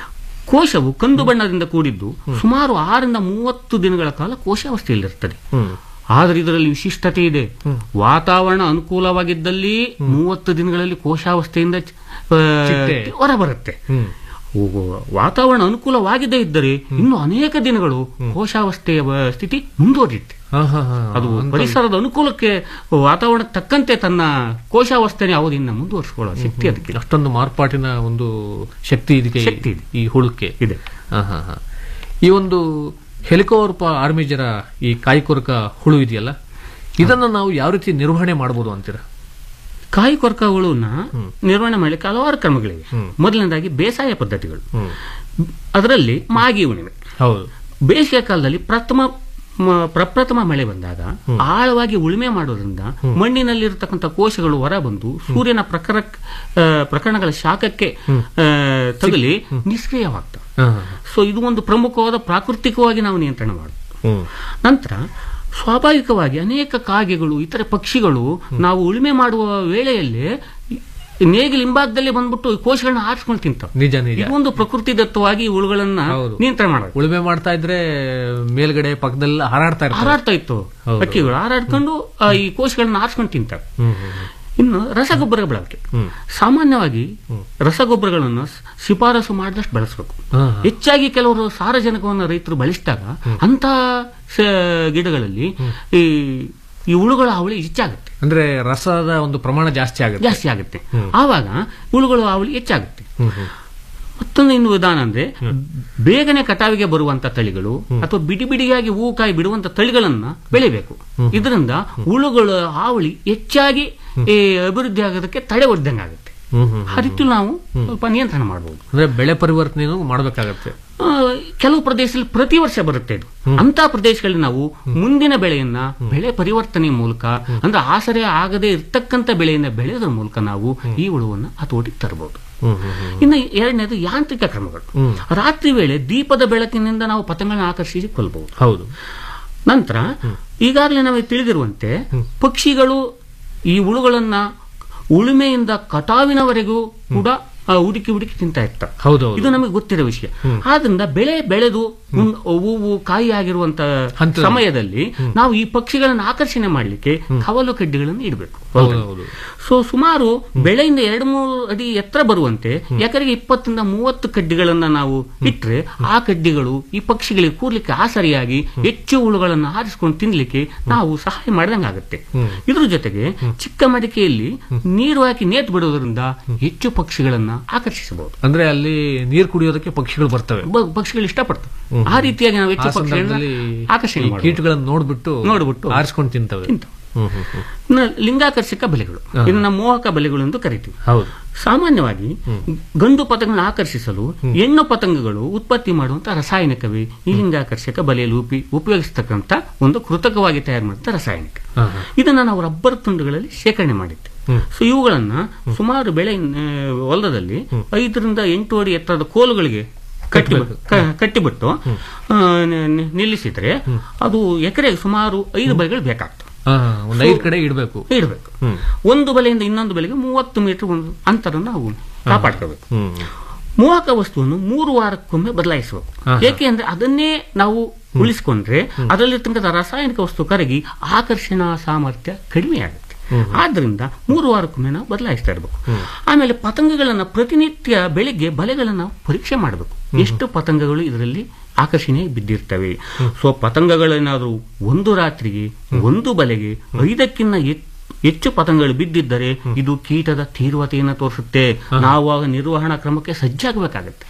ಕೋಶವು ಕಂದು ಬಣ್ಣದಿಂದ ಕೂಡಿದ್ದು ಸುಮಾರು ಆರರಿಂದ ಮೂವತ್ತು ದಿನಗಳ ಕಾಲ ಕೋಶಾವಸ್ಥೆಯಲ್ಲಿರುತ್ತದೆ ಹ್ಮ್. ಆದ್ರೆ ಇದರಲ್ಲಿ ವಿಶಿಷ್ಟತೆ ಇದೆ ವಾತಾವರಣ ಅನುಕೂಲವಾಗಿದ್ದಲ್ಲಿ ಮೂವತ್ತು ದಿನಗಳಲ್ಲಿ ಕೋಶಾವಸ್ಥೆಯಿಂದ ಆ, ಚಿಟ್ಟೆ. ಹೊರಬರುತ್ತೆ ಹ್ಮ್. ಓ- ವಾತಾವರಣ ಅನುಕೂಲವಾಗಿದ್ದೇ ಇದ್ದರೆ ಇನ್ನು ಅನೇಕ ದಿನಗಳು ಕೋಶಾವಸ್ಥೆಯ ಬ- ಸ್ಥಿತಿ ಮುಂದುವರಿಯುತ್ತೆ ಹಾ, ಹಾ, ಹಾ. ಅದು ಅಂತ- ಪರಿಸರದ ಅನುಕೂಲಕ್ಕೆ ವಾತಾವರಣಕ್ಕೆ ತಕ್ಕಂತೆ ತನ್ನ ಕೋಶಾವಸ್ಥೆಯ ಅವಧಿಯನ್ನು ಮುಂದುವರಿಸಿಕೊಳ್ಳುವ ಶಕ್ತಿ ಅದಕ್ಕೆ ಅಷ್ಟೊಂದು ಮಾರ್ಪಾಟಿನ ಒಂದು ಶಕ್ತಿ ಇದಕ್ಕೆ ಶಕ್ತಿ ಇದೆ. ಈ ಹುಳುಕ್ಕೆ ಇದೆ ಹಾ, ಹಾ, ಹಾ. ಈ ಒಂದು ಹೆಲಿಕೋರ್ಪ ಆರ್ಮಿಜರ ಈ ಕಾಯಿಕೊರಕ ಹುಳು ಇದೆಯಲ್ಲ ಇದನ್ನ ನಾವು ಯಾವ ರೀತಿ ನಿರ್ವಹಣೆ ಮಾಡಬಹುದು ಅಂತೀರಾ ಕಾಯಿ ಕೊರಕ ಹುಳುವನ್ನ ನಿರ್ವಹಣೆ ಮಾಡಲಿಕ್ಕೆ ಹಲವಾರು ಕ್ರಮಗಳಿವೆ ಮೊದಲನೇದಾಗಿ ಬೇಸಾಯ ಪದ್ಧತಿಗಳು ಅದರಲ್ಲಿ ಮಾಗಿ ಉಣಿವೆ ಹೌದು ಬೇಸಿಗೆ ಕಾಲದಲ್ಲಿ ಪ್ರಥಮ ಮ- ಪ್ರಪ್ರಥಮ ಮಳೆ ಬಂದಾಗ ಆಳವಾಗಿ ಉಳುಮೆ ಮಾಡೋದ್ರಿಂದ ಮಣ್ಣಿನಲ್ಲಿರತಕ್ಕಂಥ ಕೋಶಗಳು ಹೊರ ಬಂದು ಸೂರ್ಯನ ಪ್ರಖರ ಆ, ಪ್ರಕರಣಗಳ ಶಾಖಕ್ಕೆ ಆ, ತಗುಲಿ ನಿಷ್ಕ್ರಿಯವಾಗ್ತವೆ ಹಾ, ಸೊ ಇದು ಒಂದು ಪ್ರಮುಖವಾದ ಪ್ರಾಕೃತಿಕವಾಗಿ ನಾವು ನಿಯಂತ್ರಣ ಮಾಡಬೇಕು ಹ್ಮ್. ನಂತರ ಸ್ವಾಭಾವಿಕವಾಗಿ ಅನೇಕ ಕಾಗೆಗಳು ಇತರೆ ಪಕ್ಷಿಗಳು ನಾವು ಉಳುಮೆ ಮಾಡುವ ವೇಳೆಯಲ್ಲಿ ನೇಗಿಲ ಹಿಂಭಾಗದಲ್ಲಿ ಬಂದ್ಬಿಟ್ಟು ಈ ಕೋಶಗಳನ್ನ ಆರಿಸ್ಕೊಂಡು ತಿಂತಾವೆ ನಿಜ ನಿಜ ಇದು ಒಂದು ಪ್ರಕೃತಿ ದತ್ತವಾಗಿ ಇವುಗಳನ್ನ ಹೌದು. ನಿಯಂತ್ರಣ ಮಾಡೋದು ಉಳುಮೆ ಮಾಡ್ತಾ ಇದ್ರೆ ಮೇಲ್ಗಡೆ ಪಕ್ಕದಲ್ಲಿ ಹಾರಾಡ್ತಾ ಇರ್ತಾರೆ ಹಾರಾಡ್ತಾ ಇತ್ತು ಹೌದು. ಹಕ್ಕಿಗಳು ಹಾರಾಡ್ಕೊಂಡು ಆ, ಈ ಕೋಶಗಳನ್ನ ಆರಿಸ್ಕೊಂಡು ತಿಂತವೆ ಹ್ಮ್, ಹ್ಮ್, ಹ್ಮ್. ಇನ್ನು ರಸಗೊಬ್ಬರ ಬಳಕೆ ಸಾಮಾನ್ಯವಾಗಿ ರಸಗೊಬ್ಬರಗಳನ್ನು ಸ್- ಶಿಫಾರಸು ಮಾಡಿದಷ್ಟು ಬಳಸಬೇಕು ಹಾ, ಹಾ. ಹೆಚ್ಚಾಗಿ ಕೆಲವರು ಸಾರಜನಕವನ್ನು ರೈತರು ಬಳಸಿದಾಗ ಅಂತ ಗಿಡಗಳಲ್ಲಿ ಈ ಈ ಹುಳುಗಳ ಹಾವಳಿ ಹೆಚ್ಚಾಗುತ್ತೆ ಅಂದ್ರೆ ರಸದ ಒಂದು ಪ್ರಮಾಣ ಜಾಸ್ತಿ ಆಗುತ್ತೆ ಜಾಸ್ತಿ ಆಗುತ್ತೆ ಆವಾಗ ಹುಳುಗಳ ಹಾವಳಿ ಹೆಚ್ಚಾಗುತ್ತೆ ಹ್ಮ್, ಹ್ಮ್. ಮತ್ತೊಂದು ಇನ್ನು ವಿಧಾನ ಅಂದ್ರೆ ಬೇಗನೆ ಕಟಾವಿಗೆ ಬರುವಂತ ತಳಿಗಳು ಅಥವಾ ಬಿಡಿ ಬಿಡಿಯಾಗಿ ಹೂವು ಕಾಯಿ ಬಿಡುವಂತ ತಳಿಗಳನ್ನ ಬೆಳಿಬೇಕು ಇದರಿಂದ ಹುಳುಗಳ ಹಾವಳಿ ಹೆಚ್ಚಾಗಿ ಈ ಅಭಿವೃದ್ಧಿ ಆಗೋದಕ್ಕೆ ತಡೆ ಒಡ್ದಂಗಾಗುತ್ತೆ ಹ್ಮ್, ಹ್ಮ್. ಆ ರೀತಿ ನಾವು ಸ್ವಲ್ಪ ನಿಯಂತ್ರಣ ಮಾಡಬಹುದು ಅಂದ್ರೆ ಬೆಳೆ ಪರಿವರ್ತನೆಯನ್ನು ಮಾಡಬೇಕಾಗತ್ತೆ ಆ, ಕೆಲವು ಪ್ರದೇಶದಲ್ಲಿ ಪ್ರತಿ ವರ್ಷ ಬರುತ್ತೆ ಇದು ಅಂತ ಪ್ರದೇಶಗಳಲ್ಲಿ ನಾವು ಮುಂದಿನ ಬೆಳೆಯನ್ನ ಬೆಳೆ ಪರಿವರ್ತನೆ ಮೂಲಕ ಅಂದ್ರೆ ಆಸರೆ ಆಗದೆ ಇರ್ತಕ್ಕಂಥ ಬೆಳೆಯನ್ನ ಬೆಳೆಯೋದ್ರ ಮೂಲಕ ನಾವು ಈ ಹುಳುವನ್ನ ಹತೋಟಿಗೆ ತರಬಹುದು ಇನ್ನು ಎರಡನೇದು ಯಾಂತ್ರಿಕ ಕ್ರಮಗಳು ರಾತ್ರಿ ವೇಳೆ ದೀಪದ ಬೆಳಕಿನಿಂದ ನಾವು ಪತಂಗಗಳನ್ನ ಆಕರ್ಷಿಸಿ ಕೊಲ್ಲಬಹುದು ಹೌದು ನಂತರ ಈಗಾಗಲೇ ನಮಗೆ ತಿಳಿದಿರುವಂತೆ ಪಕ್ಷಿಗಳು ಈ ಹುಳುಗಳನ್ನ ಉಳುಮೆಯಿಂದ ಕಟಾವಿನವರೆಗೂ ಕೂಡ ಆ, ಹುಡುಕಿ ಹುಡುಕಿ ತಿಂತಾ ಇರ್ತವೆ ಹೌದೌದು ಇದು ನಮಗೆ ಗೊತ್ತಿರೋ ವಿಷಯ ಆದ್ರಿಂದ ಬೆಳೆ ಬೆಳೆದು ಮುನ್- ಹೂವು ಕಾಯಿ ಆಗಿರುವಂತ ಹಂತದಲ್ಲಿ. ಸಮಯದಲ್ಲಿ ನಾವು ಈ ಪಕ್ಷಿಗಳನ್ನು ಆಕರ್ಷಣೆ ಮಾಡಲಿಕ್ಕೆ ಕವಲು ಕಡ್ಡಿಗಳನ್ನು ಇಡಬೇಕು ಹೌದೌದು ಸೊ ಸುಮಾರು ಬೆಳೆಯಿಂದ ಎರಡು ಮೂರು ಅಡಿ ಎತ್ತರ ಬರುವಂತೆ ಎಕರೆಗೆ ಇಪ್ಪತ್ತರಿಂದ ಮೂವತ್ತು ಕಡ್ಡಿಗಳನ್ನ ನಾವು ಇಟ್ರೆ ಆ ಕಡ್ಡಿಗಳು ಈ ಪಕ್ಷಿಗಳಿಗೆ ಕೂರ್ಲಿಕ್ಕೆ ಆಸರಿಯಾಗಿ ಹೆಚ್ಚು ಹುಳುಗಳನ್ನು ಹಾರಿಸಿಕೊಂಡು ತಿನ್ಲಿಕ್ಕೆ ನಾವು ಸಹಾಯ ಮಾಡಿದಂಗಾಗುತ್ತೆ ಇದ್ರ ಜೊತೆಗೆ ಚಿಕ್ಕ ಮಡಿಕೆಯಲ್ಲಿ ನೀರು ಹಾಕಿ ನೇತು ಬಿಡುವುದರಿಂದ ಹೆಚ್ಚು ಪಕ್ಷಿಗಳನ್ನ ಆಕರ್ಷಿಸಬಹುದು ಅಂದ್ರೆ ಅಲ್ಲಿ ನೀರು ಕುಡಿಯೋದಕ್ಕೆ ಪಕ್ಷಿಗಳು ಬರ್ತವೆ ಬ- ಪಕ್ಷಿಗಳು ಇಷ್ಟಪಡ್ತವೆ ಆ ರೀತಿಯಾಗಿ ನಾವು ಆ ಹೆಚ್ಚು ಪಕ್ಷಿಗಳನ್ನ ಸಂದರ್ಭದಲ್ಲಿ ಆಕರ್ಷಣೆ ಈ ಮಾಡಬಹುದು. ಕೀಟಗಳನ್ನು ನೋಡ್ಬಿಟ್ಟು ನೋಡ್ಬಿಟ್ಟು ಆರಿಸ್ಕೊಂಡು ತಿಂತವೆ ತಿಂತವೆ. ಹ್ಮ್, ಹ್ಮ್, ಹ್ಮ್. ಇನ್ನು ಲಿಂಗಾಕರ್ಷಕ ಬಲೆಗಳು ಇದನ್ನ ಮೋಹಕ ಬಲೆಗಳು ಎಂದು ಕರಿತೀವಿ ಹೌದು ಸಾಮಾನ್ಯವಾಗಿ ಗಂಡು ಪತಂಗಗಳನ್ನು ಆಕರ್ಷಿಸಲು ಹೆಣ್ಣು ಪತಂಗಗಳು ಉತ್ಪತ್ತಿ ಮಾಡುವಂತಹ ರಾಸಾಯನಿಕವೇ ಈ ಲಿಂಗಾಕರ್ಷಕ ಬಲೆಯಲ್ಲಿ ಉಪಿ ಉಪಯೋಗಿಸ್ತಕ್ಕಂಥ ಒಂದು ಕೃತಕವಾಗಿ ತಯಾರು ಮಾಡಿದ ರಾಸಾಯನಿಕ ಹಾ, ಹಾ. ಇದನ್ನ ನಾವು ರಬ್ಬರ್ ತುಂಡುಗಳಲ್ಲಿ ಶೇಖರಣೆ ಮಾಡಿದ್ದೆ ಸೊ ಇವುಗಳನ್ನ ಸುಮಾರು ಬೆಳೆ ಆ, ಹೊಲದಲ್ಲಿ ಐದರಿಂದ ಎಂಟು ಅಡಿ ಎತ್ತರದ ಕೋಲುಗಳಿಗೆ ಕಟ್ಟಿಬಿಟ್ಟು ಕ- ಕಟ್ಟಿಬಿಟ್ಟು ಆ, ನಿ- ನಿ- ನಿಲ್ಲಿಸಿದ್ರೆ ಅದು ಎಕರೆಗೆ ಸುಮಾರು ಐದು ಬಲೆಗಳು ಬೇಕಾಗ್ತವೆ ಹಾ, ಹಾ. ಒಂದ್ ಐದು ಕಡೆ ಇಡಬೇಕು ಇಡಬೇಕು ಒಂದು ಬಲೆಯಿಂದ ಇನ್ನೊಂದು ಬಲೆಗೆ ಮೂವತ್ತು ಮೀಟರ್ ಒಂದು ಅಂತರ ನಾವು ಕಾಪಾಡ್ಕೋಬೇಕು ಮೋಹಕ ವಸ್ತುವನ್ನು ಮೂರು ವಾರಕ್ಕೊಮ್ಮೆ ಬದಲಾಯಿಸಬೇಕು ಏಕೆ ಅಂದ್ರೆ ಅದನ್ನೇ ನಾವು ಉಳಿಸಿಕೊಂಡ್ರೆ ಅದರಲ್ಲಿರ್ತಕ್ಕಂಥ ರಾಸಾಯನಿಕ ವಸ್ತು ಕರಗಿ ಆಕರ್ಷಣಾ ಸಾಮರ್ಥ್ಯ ಕಡಿಮೆ ಆಗುತ್ತೆ ಆದ್ರಿಂದ ಮೂರು ವಾರಕ್ಕೊಮ್ಮೆ ನಾವು ಬದಲಾಯಿಸ್ತಾ ಇರಬೇಕು ಆಮೇಲೆ ಪತಂಗಗಳನ್ನ ಪ್ರತಿನಿತ್ಯ ಬೆಳಿಗ್ಗೆ ಬಲೆಗಳನ್ನ ಪರೀಕ್ಷೆ ಮಾಡಬೇಕು ಎಷ್ಟು ಪತಂಗಗಳು ಇದರಲ್ಲಿ ಆಕರ್ಷಣೆ ಬಿದ್ದಿರ್ತವೆ ಸೊ ಪತಂಗಗಳೇನಾದರೂ ಒಂದು ರಾತ್ರಿಗೆ ಒಂದು ಬಲೆಗೆ ಐದಕ್ಕಿಂತ ಹೆಚ್ಚು ಹೆಚ್ಚು ಪತಂಗಗಳು ಬಿದ್ದಿದ್ದರೆ ಇದು ಕೀಟದ ತೀವ್ರತೆಯನ್ನು ತೋರಿಸುತ್ತೆ ನಾವು ಆಗ ನಿರ್ವಹಣಾ ಕ್ರಮಕ್ಕೆ ಸಜ್ಜಾಗಬೇಕಾಗತ್ತೆ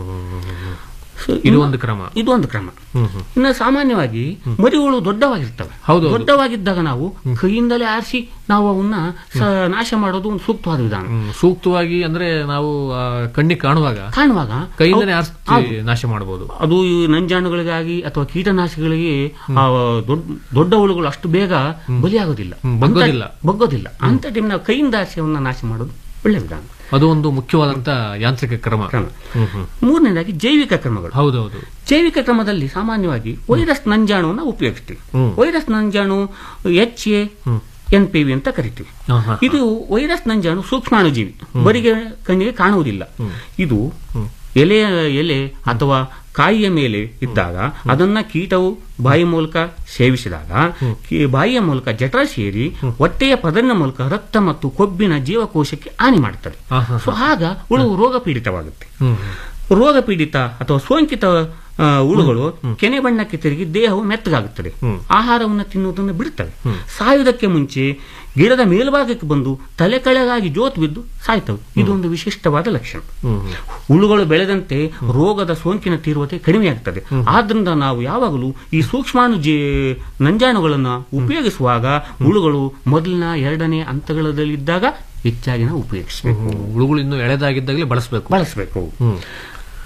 So, ಇದು ಇನ್ನು- ಒಂದು ಕ್ರಮ ಇದು ಒಂದು ಕ್ರಮ ಇನ್ನು ಸಾಮಾನ್ಯವಾಗಿ ಮರಿಗಳು ದೊಡ್ಡವಾಗಿರ್ತವೆ ಹೌದು, ಹೌದು. ದೊಡ್ಡವಾಗಿದ್ದಾಗ ನಾವು ಕೈಯಿಂದಲೇ ಆರಿಸಿ ನಾವು ಅವನ್ನ ಸ- ನಾಶ ಮಾಡೋದು ಒಂದು ಸೂಕ್ತವಾದ ವಿಧಾನ ಹ್ಮ್. ಸೂಕ್ತವಾಗಿ ಅಂದ್ರೆ ನಾವು ಆ, ಕಣ್ಣಿಗೆ ಕಾಣುವಾಗ ಕಾಣುವಾಗ ಕೈಯಿಂದನೇ ಅವು- ಆರಿಸಿ ನಾಶ ಮಾಡಬಹುದು ಅದು ಈ ನಂಜಾಣುಗಳಿಗಾಗಿ ಅಥವಾ ಕೀಟನಾಶಕಗಳಿಗೆ ಆ ದೊಡ್ಡ ದೊಡ್ಡ ಹುಳುಗಳು ಅಷ್ಟು ಬೇಗ ಬಲಿಯಾಗೋದಿಲ್ಲ ಹ್ಮ್, ಬಗ್ಗೋದಿಲ್ಲ. ಅಂತ- ಬಗ್ಗೋದಿಲ್ಲ ಅಂತ ಟೈಮ್ ನಾವು ಕೈಯಿಂದ ಆರಿಸಿ ಅವನ್ನ ನಾಶ ಮಾಡೋದು ಒಳ್ಳೆ ವಿಧಾನ ಅದು ಒಂದು ಮುಖ್ಯವಾದಂತ ಯಾಂತ್ರಿಕ ಕ್ರಮ ಕ್ರಮ ಹ್ಮ್, ಹ್ಮ್. ಮೂರನೇದಾಗಿ ಜೈವಿಕ ಕ್ರಮಗಳು ಹೌದೌದು ಜೈವಿಕ ಕ್ರಮದಲ್ಲಿ ಸಾಮಾನ್ಯವಾಗಿ ವೈರಸ್ ನಂಜಾಣುವನ್ನು ಉಪಯೋಗಿಸ್ತೀವಿ ಹ್ಮ್. ವೈರಸ್ ನಂಜಾಣು H A N P V ಅಂತ ಕರಿತೀವಿ ಹಾ, ಹಾ, ಇದು ವೈರಸ್ ನಂಜಾಣು ಸೂಕ್ಷ್ಮಾಣುಜೀವಿ ಬರಿಗೆ ಕಣ್ಣಿಗೆ ಕಾಣುವುದಿಲ್ಲ ಇದು ಎಲೆಯ ಎಲೆ ಅಥವಾ ಕಾಯಿಯ ಮೇಲೆ ಇದ್ದಾಗ ಅದನ್ನ ಕೀಟವು ಬಾಯಿ ಮೂಲಕ ಸೇವಿಸಿದಾಗ ಕಿ- ಬಾಯಿಯ ಮೂಲಕ ಜಠರ ಸೇರಿ ಹೊಟ್ಟೆಯ ಪದರಿನ ಮೂಲಕ ರಕ್ತ ಮತ್ತು ಕೊಬ್ಬಿನ ಜೀವಕೋಶಕ್ಕೆ ಹಾನಿ ಮಾಡುತ್ತದೆ ಹಾ, ಹಾ, ಸೊ ಆಗ ಹುಳು ರೋಗ ಪೀಡಿತವಾಗುತ್ತೆ ಹ್ಮ್, ರೋಗ ಪೀಡಿತ ಅಥವಾ ಸೋಂಕಿತ ಆ, ಹುಳುಗಳು ಕೆನೆ ಬಣ್ಣಕ್ಕೆ ತಿರುಗಿ ದೇಹವು ಮೆತ್ತಗಾಗುತ್ತದೆ ಆಹಾರವನ್ನು ತಿನ್ನುವುದನ್ನು ಬಿಡುತ್ತವೆ ಸಾಯುವುದಕ್ಕೆ ಮುಂಚೆ ಗಿಡದ ಮೇಲ್ಭಾಗಕ್ಕೆ ಬಂದು ತಲೆ ಕೆಳಗಾಗಿ ಜೋತು ಬಿದ್ದು ಸಾಯ್ತವೆ ಇದೊಂದು ವಿಶಿಷ್ಟವಾದ ಲಕ್ಷಣ ಹುಳುಗಳು ಬೆಳೆದಂತೆ ರೋಗದ ಸೋಂಕಿನ ತೀವ್ರತೆ ಕಡಿಮೆಯಾಗುತ್ತದೆ ಆದ್ರಿಂದ ನಾವು ಯಾವಾಗಲೂ ಈ ಸೂಕ್ಷ್ಮಾಣು ಜೀ ನಂಜಾಣುಗಳನ್ನು ಉಪಯೋಗಿಸುವಾಗ ಹುಳುಗಳು ಮೊದಲಿನ ಎರಡನೇ ಹಂತಗಳಲ್ಲಿದ್ದಾಗ ಹೆಚ್ಚಾಗಿ ನಾವು ಉಪಯೋಗಿಸಬೇಕು ಹ್ಮ್. ಹುಳುಗಳು ಇನ್ನು ಎಳೆದಾಗಿದ್ದಾಗಲೇ ಬಳಸಬೇಕು ಬಳಸಬೇಕು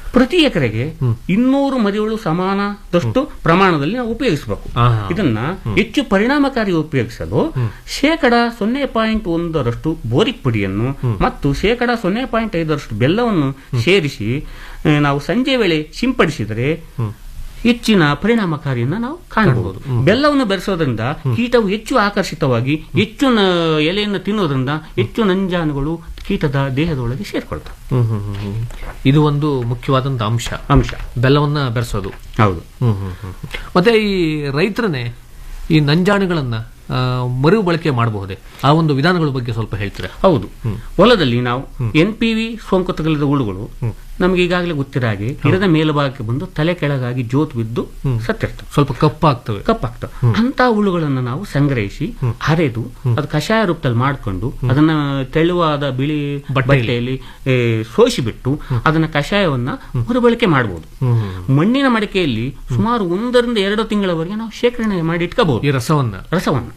ಪ್ರತಿ ಎಕರೆಗೆ ಇನ್ನೂರು ಮರಿಗಳು ಸಮಾನದಷ್ಟು ಪ್ರಮಾಣದಲ್ಲಿ ನಾವು ಉಪಯೋಗಿಸಬೇಕು ಆಹಾ. ಇದನ್ನ ಹೆಚ್ಚು ಪರಿಣಾಮಕಾರಿ ಉಪಯೋಗಿಸಲು ಶೇಕಡ ಸೊನ್ನೆ ಪಾಯಿಂಟ್ ಒಂದರಷ್ಟು ಬೋರಿಕ್ ಪುಡಿಯನ್ನು ಮತ್ತು ಶೇಕಡ ಸೊನ್ನೆ ಪಾಯಿಂಟ್ ಐದರಷ್ಟು ಬೆಲ್ಲವನ್ನು ಸೇರಿಸಿ ಆ, ನಾವು ಸಂಜೆ ವೇಳೆ ಸಿಂಪಡಿಸಿದರೆ ಹೆಚ್ಚಿನ ಪರಿಣಾಮಕಾರಿಯನ್ನ ನಾವು ಕಾಣಬಹುದು ಬೆಲ್ಲವನ್ನು ಬೆರೆಸೋದ್ರಿಂದ ಕೀಟವು ಹೆಚ್ಚು ಆಕರ್ಷಿತವಾಗಿ ಹೆಚ್ಚು ನ- ಎಲೆಯನ್ನು ತಿನ್ನೋದ್ರಿಂದ ಹೆಚ್ಚು ನಂಜಾನುಗಳು ಕೀಟದ ದೇಹದೊಳಗೆ ಸೇರ್ಕೊಳ್ತವೆ ಹ್ಮ್ ಹ್ಮ್ ಹ್ಮ್ ಹ್ಮ್. ಇದು ಒಂದು ಮುಖ್ಯವಾದಂತ ಅಂಶ ಅಂಶ ಬೆಲ್ಲವನ್ನ ಬೆರೆಸೋದು ಹೌದು ಹ್ಮ್ ಹ್ಮ್ ಹ್ಮ್ ಹ್ಮ್. ಮತ್ತೆ ಈ ರೈತರನ್ನೇ ಈ ನಂಜಾನುಗಳನ್ನ ಆ, ಮರು ಬಳಕೆ ಮಾಡಬಹುದೇ ಆ ಒಂದು ವಿಧಾನಗಳ ಬಗ್ಗೆ ಸ್ವಲ್ಪ ಹೇಳ್ತೀರಾ ಹೌದು ಹೊಲದಲ್ಲಿ ನಾವು ಎನ್ ಪಿ ವಿ ಸೋಂಕು ತಗುಲಿದ ಹುಳುಗಳು ನಮಗೆ ಈಗಾಗಲೇ ಗೊತ್ತಿರೋ ಹಾಗೆ ಗಿಡದ ಮೇಲ್ಭಾಗಕ್ಕೆ ಬಂದು ತಲೆ ಕೆಳಗಾಗಿ ಜೋತು ಬಿದ್ದು ಸತ್ತಿರ್ತವೆ ಸ್ವಲ್ಪ ಕಪ್ಪಾಗ್ತವೆ ಕಪ್ಪಾಗ್ತವೆ ಅಂತ ಹುಳುಗಳನ್ನು ನಾವು ಸಂಗ್ರಹಿಸಿ ಹರಿದು ಅದು ಕಷಾಯ ರೂಪದಲ್ಲಿ ಮಾಡಿಕೊಂಡು ಅದನ್ನ ತೆಳುವಾದ ಬಿಳಿ ಬಟ್ಟೆಯಲ್ಲಿ ಏ, ಸೋಸಿಬಿಟ್ಟು ಅದನ್ನ ಕಷಾಯವನ್ನ ಮರುಬಳಕೆ ಮಾಡಬಹುದು ಮಣ್ಣಿನ ಮಡಿಕೆಯಲ್ಲಿ ಸುಮಾರು ಒಂದರಿಂದ ಎರಡು ತಿಂಗಳವರೆಗೆ ನಾವು ಶೇಖರಣೆ ಮಾಡಿ ಇಟ್ಕೋಬಹುದು ಈ ರಸವನ್ನ ರಸವನ್ನು